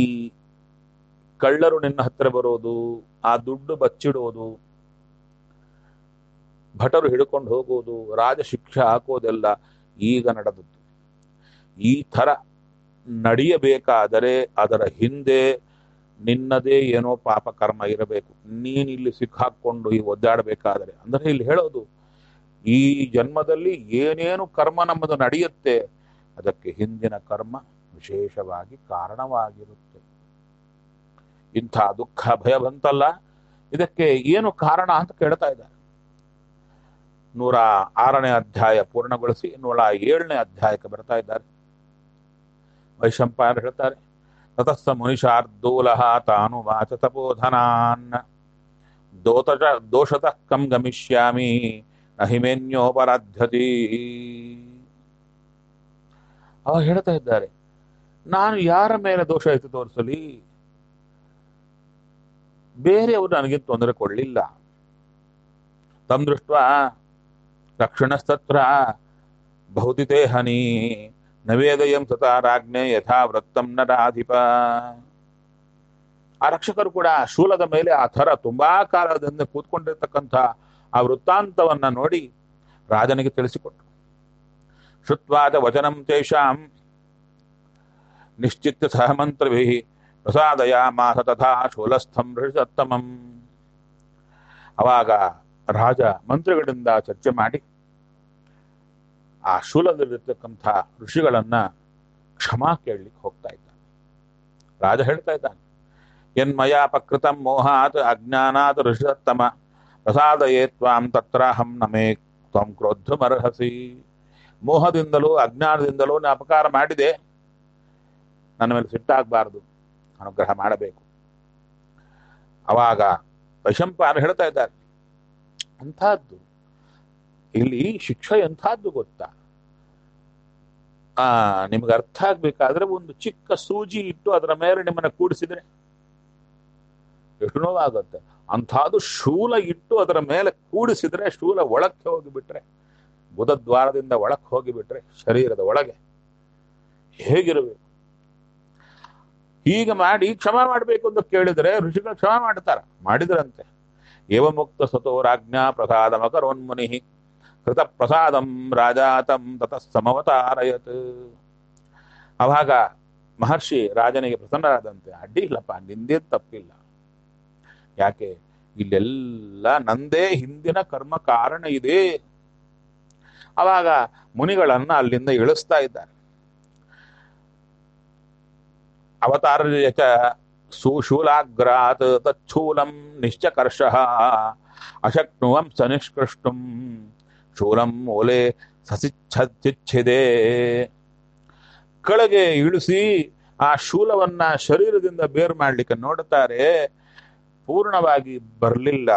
ಕಳ್ಳರು ನಿನ್ನ ಹತ್ರ ಬರೋದು ಆ ದುಡ್ಡು ಬಚ್ಚಿಡೋದು ಭಟರು ಹಿಡ್ಕೊಂಡು ಹೋಗುವುದು ರಾಜ ಶಿಕ್ಷೆ ಹಾಕೋದೆಲ್ಲ ಈಗ ನಡೆದದ್ದು ಈ ಥರ ನಡೆಯಬೇಕಾದರೆ ಅದರ ಹಿಂದೆ ನಿನ್ನದೇ ಏನೋ ಪಾಪ ಕರ್ಮ ಇರಬೇಕು ನೀನು ಇಲ್ಲಿ ಸಿಕ್ಕಾಕೊಂಡು ಈ ಒದ್ದಾಡಬೇಕಾದರೆ ಅಂದರೆ ಇಲ್ಲಿ ಹೇಳೋದು ಈ ಜನ್ಮದಲ್ಲಿ ಏನೇನು ಕರ್ಮ ನಮ್ಮದು ನಡೆಯುತ್ತೆ ಅದಕ್ಕೆ ಹಿಂದಿನ ಕರ್ಮ ವಿಶೇಷವಾಗಿ ಕಾರಣವಾಗಿರುತ್ತೆ ಇಂಥ ದುಃಖ ಭಯ ಬಂತಲ್ಲ ಇದಕ್ಕೆ ಏನು ಕಾರಣ ಅಂತ ಕೇಳ್ತಾ ಇದ್ದಾರೆ ನೂರ ಆರನೇ ಅಧ್ಯಾಯ ಪೂರ್ಣಗೊಳಿಸಿ ನೂರ ಏಳನೇ ಅಧ್ಯಾಯಕ್ಕೆ ಬರ್ತಾ ಇದ್ದಾರೆ ವೈಶಂಪಾಯನ ಹೇಳ್ತಾರೆ ತತಸ್ಸ ಮುನಿಷಾರ್ದೂಲ ತಾನು ವಾಚ ತಪೋಧನಾನ್ ದೋತಜ ದೋಷತಃ ಕಂ ಗಮಿಷ್ಯಾಮಿ ನಹಿಮೇನ್ಯೋಪರಾಧ್ಯತಿ ಅವ ಹೇಳ್ತಾ ಇದ್ದಾರೆ ನಾನು ಯಾರ ಮೇಲೆ ದೋಷ ಆಯ್ತು ತೋರಿಸಲಿ ಬೇರೆಯವರು ನನಗೆ ತೊಂದರೆ ಕೊಡಲಿಲ್ಲ ತಮ್ ದೃಷ್ಟ ರಕ್ಷಣಸ್ತತ್ರ ಬಹುತಿತೇ ಹನಿ ನವೇದಯಂ ಸತಾ ರಾಜ್ಞೆ ಯಥಾ ವೃತ್ತಂ ನರಾಧಿಪ ಆ ರಕ್ಷಕರು ಕೂಡ ಶೂಲದ ಮೇಲೆ ಆ ಥರ ತುಂಬಾ ಕಾಲದಿಂದ ಕೂತ್ಕೊಂಡಿರ್ತಕ್ಕಂಥ ಆ ವೃತ್ತಾಂತವನ್ನ ನೋಡಿ ರಾಜನಿಗೆ ತಿಳಿಸಿಕೊಟ್ರು ಶುತ್ವಾದ ವಚನಂ ತೇಷಾಂ ನಿಶ್ಚಿತ್ಯ ಸಹಮಂತ್ರಭಿ ಪ್ರಸಾದಯಾಮಾಸ ತಥಾ ಶೂಲಸ್ಥಂ ಋಷತ್ತಮಂ ಅವಾಗ ರಾಜ ಮಂತ್ರಿಗಳಿಂದ ಚರ್ಚೆ ಮಾಡಿ ಆ ಶೂಲದಲ್ಲಿರ್ತಕ್ಕಂಥ ಋಷಿಗಳನ್ನ ಕ್ಷಮಾ ಕೇಳಲಿಕ್ಕೆ ಹೋಗ್ತಾ ಇದ್ದಾನೆ ರಾಜ ಹೇಳ್ತಾ ಇದ್ದಾನೆ ಯನ್ಮಯಾಪಕೃತಂ ಮೋಹಾತ್ ಅಜ್ಞಾನಾತ್ ಋಷತ್ತಮ ಪ್ರಸಾದಯೇ ತ್ವಾಂ ತತ್ರಾಹಂ ನಮೇ ತ್ವಂ ಕ್ರೋದ್ಧಮರ್ಹಸಿ ಮೋಹದಿಂದಲೂ ಅಜ್ಞಾನದಿಂದಲೂ ನಾನು ಅಪಕಾರ ಮಾಡಿದೆ ನನ್ನ ಮೇಲೆ ಸಿಟ್ಟಾಗಬಾರದು ಅನುಗ್ರಹ ಮಾಡಬೇಕು ಅವಾಗ ವೈಶಂಪಾಯನ ಹೇಳ್ತಾ ಇದ್ದಾರೆ ಅಂಥದ್ದು ಇಲ್ಲಿ ಶಿಕ್ಷೆ ಎಂಥದ್ದು ಗೊತ್ತಾ ಆ ನಿಮ್ಗೆ ಅರ್ಥ ಆಗ್ಬೇಕಾದ್ರೆ ಒಂದು ಚಿಕ್ಕ ಸೂಜಿ ಇಟ್ಟು ಅದರ ಮೇಲೆ ನಿಮ್ಮನ್ನ ಕೂಡಿಸಿದ್ರೆ ಎಷ್ಟು ನೋವಾಗುತ್ತೆ ಅಂಥದ್ದು ಶೂಲ ಇಟ್ಟು ಅದರ ಮೇಲೆ ಕೂಡಿಸಿದ್ರೆ ಶೂಲ ಒಳಕ್ಕೆ ಹೋಗಿಬಿಟ್ರೆ ಬುಧದ್ವಾರದಿಂದ ಒಳಕ್ಕೆ ಹೋಗಿಬಿಟ್ರೆ ಶರೀರದ ಒಳಗೆ ಹೇಗಿರಬೇಕು ಹೀಗೆ ಮಾಡಿ ಕ್ಷಮ ಮಾಡಬೇಕು ಅಂತ ಕೇಳಿದ್ರೆ ಋಷಿಗಳು ಕ್ಷಮ ಮಾಡ್ತಾರ ಮಾಡಿದ್ರಂತೆ ಏವ ಮುಕ್ತ ಸತೋ ರಾಜ್ಞಾ ಪ್ರಸಾದ ಮಕರೋನ್ಮುನಿ ಕೃತ ಪ್ರಸಾದಂ ರಾಜಾತಂ ತತ ಸಮವತಾರಯತ್ ಅವಾಗ ಮಹರ್ಷಿ ರಾಜನಿಗೆ ಪ್ರಸನ್ನರಾದಂತೆ ಅಡ್ಡಿ ಇಲ್ಲಪ್ಪ ನಿಂದೇ ತಪ್ಪಿಲ್ಲ ಯಾಕೆ ಇಲ್ಲೆಲ್ಲ ನಂದೇ ಹಿಂದಿನ ಕರ್ಮ ಕಾರಣ ಇದೆ ಅವಾಗ ಮುನಿಗಳನ್ನ ಅಲ್ಲಿಂದ ಇಳಿಸ್ತಾ ಇದ್ದಾರೆ ಅವತಾರಚ ಸುಶೂಲಾಗ್ರಾತ್ ತಚ್ಛೂಲಂ ನಿಶ್ಚಕರ್ಷ ಅಶಕ್ನುವಂ ಸನಿಷ್ಕೃಷ್ಟುಂ ಶೂಲಂ ಮೂಲೆ ಸಸಿಚ್ಛಿದೆ ಕೆಳಗೆ ಇಳಿಸಿ ಆ ಶೂಲವನ್ನ ಶರೀರದಿಂದ ಬೇರು ಮಾಡ್ಲಿಕ್ಕೆ ನೋಡುತ್ತಾರೆ ಪೂರ್ಣವಾಗಿ ಬರಲಿಲ್ಲ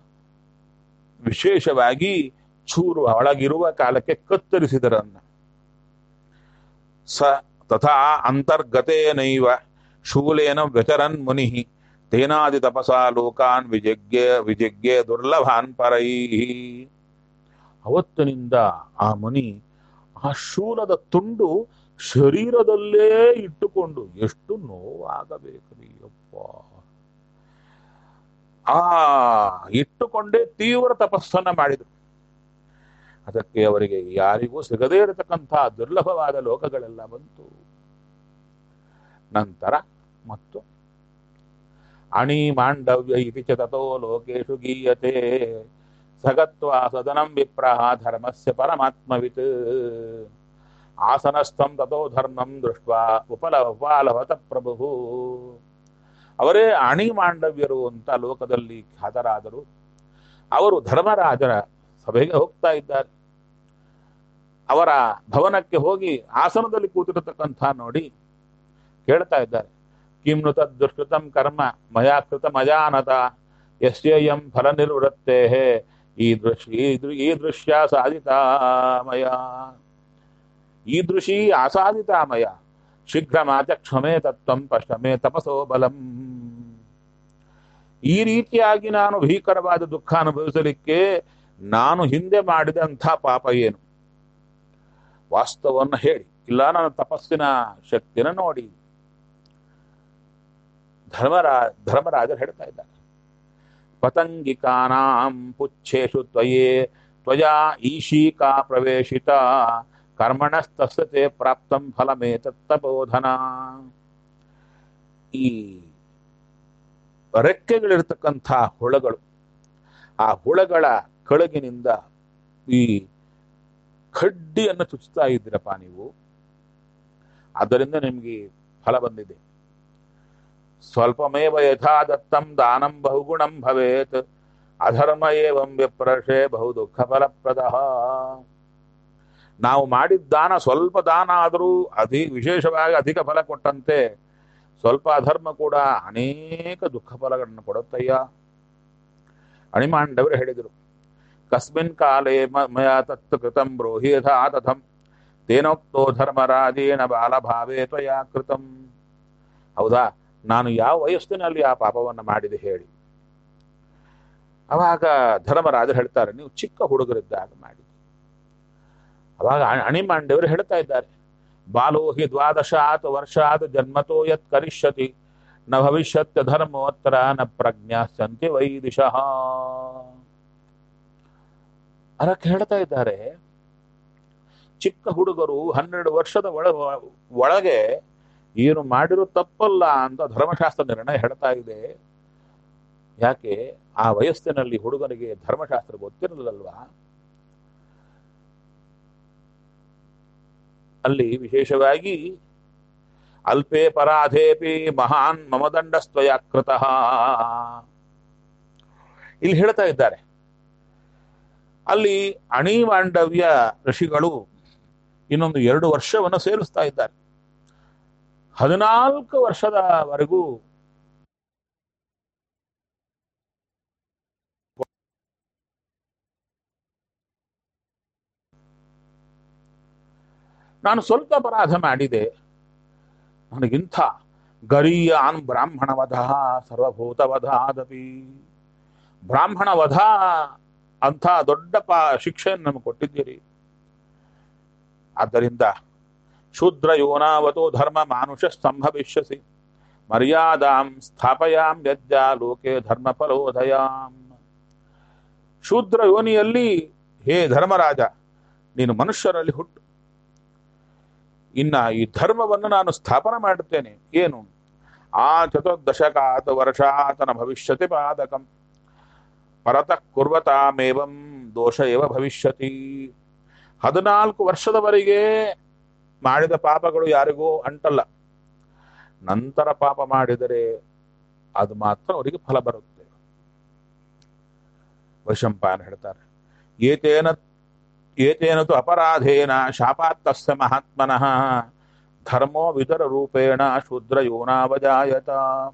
ವಿಶೇಷವಾಗಿ ಚೂರು ಒಳಗಿರುವ ಕಾಲಕ್ಕೆ ಕತ್ತರಿಸಿದರನ್ನ ಸ ತಥಾ ಅಂತರ್ಗತೇನೈವ ಶೂಲೇನ ವ್ಯಚರನ್ ಮುನಿ ತೇನಾದಿ ತಪಸಾ ಲೋಕಾನ್ ವಿಜಗ್ಯ ವಿಜಗ್ಯ ದುರ್ಲಭಾನ್ ಪರೈ ಅವತ್ತಿನಿಂದ ಆ ಮುನಿ ಆ ಶೂಲದ ತುಂಡು ಶರೀರದಲ್ಲೇ ಇಟ್ಟುಕೊಂಡು ಎಷ್ಟು ನೋವಾಗಬೇಕ್ರಿ ಅಪ್ಪ ಆ ಇಟ್ಟುಕೊಂಡೇ ತೀವ್ರ ತಪಸ್ಸನ್ನ ಮಾಡಿದರು ಅದಕ್ಕೆ ಅವರಿಗೆ ಯಾರಿಗೂ ಸಿಗದೇ ಇರತಕ್ಕಂತಹ ದುರ್ಲಭವಾದ ಲೋಕಗಳೆಲ್ಲ ಬಂತು ನಂತರ ಮತ್ತು ಅಣಿ ಮಾಂಡವ್ಯ ಇತಿ ಚ ತಥೋ ಲೋಕೇಶು ಗೀಯತೆ ಸಗತ್ವಾ ಸದನಂ ವಿಪ್ರಹ ಧರ್ಮಸ್ಯ ಪರಮಾತ್ಮವಿತ್ ಆಸನಸ್ಥಂ ತಥೋ ಧರ್ಮಂ ದೃಷ್ಟ ಉಪಲ ಉಪಾಲವತ ಪ್ರಭು ಅವರೇ ಅಣಿ ಮಾಂಡವ್ಯರು ಅಂತ ಲೋಕದಲ್ಲಿ ಖ್ಯಾತರಾದರು ಅವರು ಧರ್ಮರಾಜರ ಸಭೆಗೆ ಹೋಗ್ತಾ ಇದ್ದಾರೆ ಅವರ ಭವನಕ್ಕೆ ಹೋಗಿ ಆಸನದಲ್ಲಿ ಕೂತಿರತಕ್ಕಂಥ ನೋಡಿ ಕೇಳ್ತಾ ಇದ್ದಾರೆ ಕಿಮ್ನು ತದ್ದುಷ್ಕೃತಂ ಕರ್ಮ ಮಯಾ ಕೃತ ಮಜಾನತ ಯಸ್ಯಯಂ ಫಲ ನಿವೃತ್ತೇ ಈ ದೃಶ್ಯ ಈ ದೃ- ಈ ದೃಶ್ಯ ಸಾಧಿತಾಮಯ ಈ ದೃಶಿ ಆಸಾದಿತಾಮಯ ಶೀಘ್ರಮಾಚ ಕ್ಷಮೆ ತತ್ವಂ ಪಶ್ಚಮೆ ತಪಸೋ ಬಲಂ ಈ ರೀತಿಯಾಗಿ ನಾನು ಭೀಕರವಾದ ದುಃಖ ಅನುಭವಿಸಲಿಕ್ಕೆ ನಾನು ಹಿಂದೆ ಮಾಡಿದಂಥ ಪಾಪ ಏನು ವಾಸ್ತವವನ್ನು ಹೇಳಿ ಇಲ್ಲ ನನ್ನ ತಪಸ್ಸಿನ ಶಕ್ತಿನ ನೋಡಿ ಧರ್ಮರಾ ಧರ್ಮರಾಜರು ಹೇಳ್ತಾ ಇದ್ದಾರೆ ಪತಂಗಿಕಾನಾಂ ಪುಚ್ಛೇಶು ತ್ವಯೇ ತ್ವಯಾ ಈಶೀಕಾ ಪ್ರವೇಶಿತ ಕರ್ಮಣಸ್ತಸ್ಯ ತೇ ಪ್ರಾಪ್ತಂ ಫಲಮೇತತ್ತಬೋಧನ ಈ ರೆಕ್ಕೆಗಳಿರ್ತಕ್ಕಂಥ ಹುಳಗಳು ಆ ಹುಳಗಳ ಕಳಗಿನಿಂದ ಈ ಕಡ್ಡಿಯನ್ನು ಚುಚ್ಚುತ್ತಾ ಇದ್ದೀರಪ್ಪ ನೀವು ಆದ್ದರಿಂದ ನಿಮಗೆ ಫಲ ಬಂದಿದೆ ಸ್ವಲ್ಪಮೇವ ಯಥಾ ದತ್ತಂ ದಾನಂ ಬಹುಗುಣಂ ಭವೇತ್ ಅಧರ್ಮ ಏವಂ ವಿಪ್ರಶೇ ಬಹು ದುಃಖ ಫಲಪ್ರದ ನಾವು ಮಾಡಿದ ದಾನ ಸ್ವಲ್ಪ ದಾನ ಆದರೂ ಅತಿ ವಿಶೇಷವಾಗಿ ಅಧಿಕ ಫಲ ಕೊಟ್ಟಂತೆ ಸ್ವಲ್ಪ ಅಧರ್ಮ ಕೂಡ ಅನೇಕ ದುಃಖ ಫಲಗಳನ್ನು ಕೊಡುತ್ತಯ್ಯ ಅಣಿಮಾಂಡವರು ಹೇಳಿದರು ಕಸ್ಮಿನ್ ಕಾಲೇ ಮ- ಮಯ ತತ್ ಕೃತಂ ಬ್ರೋಹಿ ಯಥಾ ತಥಂ ತೇನೋಕ್ತೋ ಧರ್ಮರಾಜೇನ ಬಾಲಭಾವೇ ತ್ವಯಾ ಕೃತಂ ಹೌದಾ ನಾನು ಯಾವ ವಯಸ್ಸಿನಲ್ಲಿ ಆ ಪಾಪವನ್ನು ಮಾಡಿದೆ ಹೇಳಿ ಅವಾಗ ಧರ್ಮರಾಜರು ಹೇಳ್ತಾರೆ ನೀವು ಚಿಕ್ಕ ಹುಡುಗರಿದ್ದಾಗ ಮಾಡಿ ಅವಾಗ ಅ- ಅಣಿಮಾಂಡವರು ಹೇಳ್ತಾ ಇದ್ದಾರೆ ಬಾಲೋ ಹಿ ದ್ವಾದಶಾತ್ ವರ್ಷಾತ್ ಜನ್ಮತೋ ಯತ್ ಕರಿಷ್ಯತಿ ನ ಭವಿಷ್ಯತ್ಯ ಧರ್ಮೋತ್ತರ ನ ಪ್ರಜ್ಞಾ ಸಂತಿ ವೈದಿಶಃ ಅದಕ್ಕೆ ಹೇಳ್ತಾ ಇದ್ದಾರೆ ಚಿಕ್ಕ ಹುಡುಗರು ಹನ್ನೆರಡು ವರ್ಷದ ಒಳ ಒಳಗೆ ಏನು ಮಾಡಿರೋ ತಪ್ಪಲ್ಲ ಅಂತ ಧರ್ಮಶಾಸ್ತ್ರ ನಿರ್ಣಯ ಹೇಳ್ತಾ ಇದೆ ಯಾಕೆ ಆ ವಯಸ್ಸಿನಲ್ಲಿ ಹುಡುಗನಿಗೆ ಧರ್ಮಶಾಸ್ತ್ರ ಗೊತ್ತಿರಲಿಲ್ಲಲ್ವಾ ಅಲ್ಲಿ ವಿಶೇಷವಾಗಿ ಅಲ್ಪೇ ಪರಾಧೇಪಿ ಮಹಾನ್ ಮಮದಂಡಸ್ತ್ವಯ ಕೃತಃ ಇಲ್ಲಿ ಹೇಳ್ತಾ ಇದ್ದಾರೆ ಅಲ್ಲಿ ಅಣಿಮಾಂಡವ್ಯ ಋಷಿಗಳು ಇನ್ನೊಂದು ಎರಡು ವರ್ಷವನ್ನು ಸೇರಿಸ್ತಾ ಇದ್ದಾರೆ ಹದಿನಾಲ್ಕು ವರ್ಷದವರೆಗೂ ನಾನು ಸ್ವಲ್ಪ ಅಪರಾಧ ಮಾಡಿದೆ ನನಗಿಂಥ ಗರೀಯಾನ್ ಬ್ರಾಹ್ಮಣವಧ ಸರ್ವಭೂತವಧಾದಪಿ ಬ್ರಾಹ್ಮಣ ವಧ ಅಂಥ ದೊಡ್ಡ ಪ ಶಿಕ್ಷೆಯನ್ನು ನಮಗೆ ಕೊಟ್ಟಿದ್ದೀರಿ ಆದ್ದರಿಂದ ಶೂದ್ರ ಯೋನಾವತೋ ಧರ್ಮ ಮಾನುಷ ಸಂಭವಿಷ್ಯಸಿ ಮರ್ಯಾದಾಂ ಸ್ಥಾಪಯಾಂ ಯಜ್ಜ ಲೋಕೆ ಧರ್ಮ ಫಲೋದಯಾಂ ಶೂದ್ರ ಯೋನಿಯಲ್ಲಿ ಹೇ ಧರ್ಮರಾಜ ನೀನು ಮನುಷ್ಯರಲ್ಲಿ ಹುಟ್ಟು ಇನ್ನ ಈ ಧರ್ಮವನ್ನು ನಾನು ಸ್ಥಾಪನೆ ಮಾಡುತ್ತೇನೆ ಏನು ಆ ಚತುರ್ದಶಕಾತ್ ವರ್ಷಾತನ ಭವಿಷ್ಯತಿ ಪಾದಕಂ ಪರತಃ ಕುರ್ವತಾಮೇವಂ ದೋಷ ಏವ ಭವಿಷ್ಯತಿ ಹದಿನಾಲ್ಕು ವರ್ಷದವರೆಗೆ ಮಾಡಿದ ಪಾಪಗಳು ಯಾರಿಗೂ ಅಂಟಲ್ಲ ನಂತರ ಪಾಪ ಮಾಡಿದರೆ ಅದು ಮಾತ್ರ ಅವರಿಗೆ ಫಲ ಬರುತ್ತೆ ವೈಶಂಪಾಯನ ಹೇಳ್ತಾರೆ ಏತೇನ ಏತೇನ ತು ಅಪರಾಧೇನ ಶಾಪಾತ್ತಸ್ಯ ಮಹಾತ್ಮನಃ ಧರ್ಮೋ ವಿತರ ರೂಪೇಣ ಶೂದ್ರ ಯೋನಾವಜಾಯತ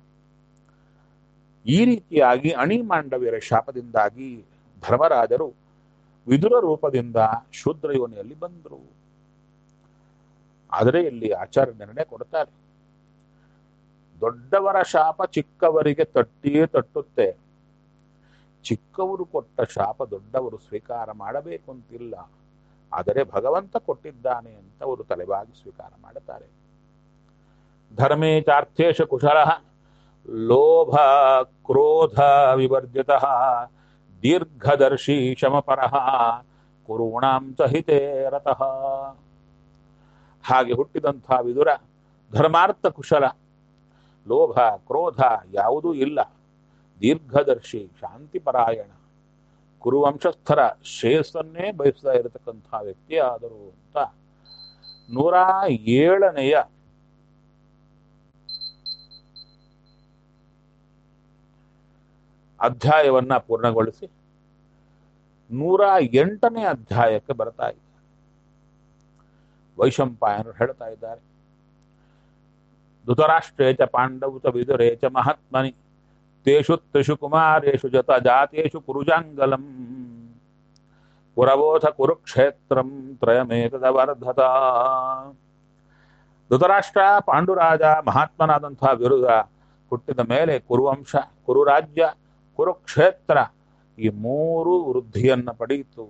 ಈ ರೀತಿಯಾಗಿ ಅಣಿಮಾಂಡವ್ಯರ ಶಾಪದಿಂದಾಗಿ ಧರ್ಮರಾಜರು ವಿದುರ ರೂಪದಿಂದ ಶೂದ್ರ ಯೋನಿಯಲ್ಲಿ ಬಂದರು ಆದರೆ ಇಲ್ಲಿ ಆಚಾರ್ಯ ನಿರ್ಣಯ ಕೊಡ್ತಾರೆ ದೊಡ್ಡವರ ಶಾಪ ಚಿಕ್ಕವರಿಗೆ ತಟ್ಟಿಯೇ ತಟ್ಟುತ್ತೆ ಚಿಕ್ಕವರು ಕೊಟ್ಟ ಶಾಪ ದೊಡ್ಡವರು ಸ್ವೀಕಾರ ಮಾಡಬೇಕು ಅಂತಿಲ್ಲ ಆದರೆ ಭಗವಂತ ಕೊಟ್ಟಿದ್ದಾನೆ ಅಂತ ಅವರು ತಲೆಬಾಗಿ ಸ್ವೀಕಾರ ಮಾಡುತ್ತಾರೆ ಧರ್ಮೇ ಚಾರ್ಥೇಶ ಕುಶಲ ಲೋಭ ಕ್ರೋಧ ವಿವರ್ಜಿತ ದೀರ್ಘದರ್ಶಿ ಶಮಪರ ಕುರುಣಾಂ ಸಹಿತೇ ರತಃ ಹಾಗೆ ಹುಟ್ಟಿದಂಥ ವಿದುರ ಧರ್ಮಾರ್ಥ ಕುಶಲ ಲೋಭ ಕ್ರೋಧ ಯಾವುದೂ ಇಲ್ಲ ದೀರ್ಘದರ್ಶಿ ಶಾಂತಿಪರಾಯಣ ಕುರುವಂಶಸ್ಥರ ಶ್ರೇಯಸ್ಸನ್ನೇ ಬಯಸ್ತಾ ಇರತಕ್ಕಂಥ ವ್ಯಕ್ತಿ ಆದರು ಅಂತ ನೂರ ಏಳನೆಯ ಅಧ್ಯಾಯವನ್ನ ಪೂರ್ಣಗೊಳಿಸಿ ನೂರ ಎಂಟನೇ ಅಧ್ಯಾಯಕ್ಕೆ ಬರ್ತಾ ಇದೆ ವೈಶಂಪಾಯನರು ಹೇಳ್ತಾ ಇದ್ದಾರೆ ಧೃತರಾಷ್ಟ್ರೇ ಚ ಪಾಂಡವು ಚ ವಿದುರೇ ಚ ಮಹಾತ್ಮನಿ ತೇಷು ತ್ರಿಷು ಕುಮಾರೇಷು ಜತ ಜಾತೇಷು ಕುರುಜಾಂಗಲಂ ಕುರಬೋಧ ಕುರುಕ್ಷೇತ್ರಂ ತ್ರಯಮೇತದವರ್ಧತ ಧೃತರಾಷ್ಟ್ರ ಪಾಂಡುರಾಜ ಮಹಾತ್ಮನಾದಂತಹ ವಿರುದ್ಧ ಹುಟ್ಟಿದ ಮೇಲೆ ಕುರುವಂಶ ಕುರುರಾಜ್ಯ ಕುರುಕ್ಷೇತ್ರ ಈ ಮೂರು ವೃದ್ಧಿಯನ್ನ ಪಡೆಯಿತು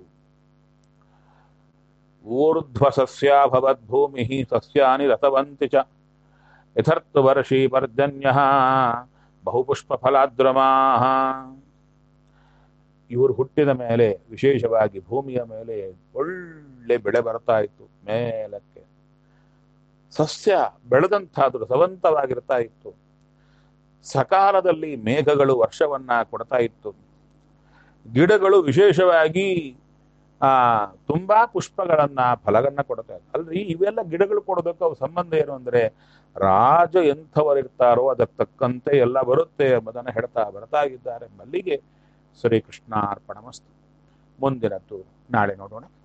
ಊರ್ಧ್ವ ಸಸ್ಯಾಭವದ್ಭೂಮಿ ಸಸ್ಯಾನಿ ರಥವಂತಿ ಚ ಯಥರ್ಥವರ್ಷಿ ಪರ್ಜನ್ಯ ಬಹುಪುಷ್ಪ ಫಲಾದ್ರಮಾ ಇವರು ಹುಟ್ಟಿದ ಮೇಲೆ ವಿಶೇಷವಾಗಿ ಭೂಮಿಯ ಮೇಲೆ ಒಳ್ಳೆ ಬೆಳೆ ಬರ್ತಾ ಇತ್ತು ಮೇಲಕ್ಕೆ ಸಸ್ಯ ಬೆಳೆದಂತಹದ್ದು ರಸವಂತವಾಗಿರ್ತಾ ಇತ್ತು ಸಕಾಲದಲ್ಲಿ ಮೇಘಗಳು ವರ್ಷವನ್ನ ಕೊಡ್ತಾ ಇತ್ತು ಗಿಡಗಳು ವಿಶೇಷವಾಗಿ ಆ ತುಂಬಾ ಪುಷ್ಪಗಳನ್ನ ಫಲಗಳನ್ನ ಕೊಡ್ತಾ ಇತ್ತು ಅಲ್ರಿ ಇವೆಲ್ಲ ಗಿಡಗಳು ಕೊಡೋದಕ್ಕೆ ಅವು ಸಂಬಂಧ ಏನು ಅಂದ್ರೆ ರಾಜ ಎಂಥವರಿರ್ತಾರೋ ಅದಕ್ಕೆ ತಕ್ಕಂತೆ ಎಲ್ಲ ಬರುತ್ತೆ ಎಂಬುದನ್ನು ಹೇಳ್ತಾ ಬರ್ತಾ ಇದ್ದಾರೆ ಮಲ್ಲಿಗೆ ಶ್ರೀಕೃಷ್ಣಾರ್ಪಣಮಸ್ತು ಮುಂದಿನದ್ದು ನಾಳೆ ನೋಡೋಣ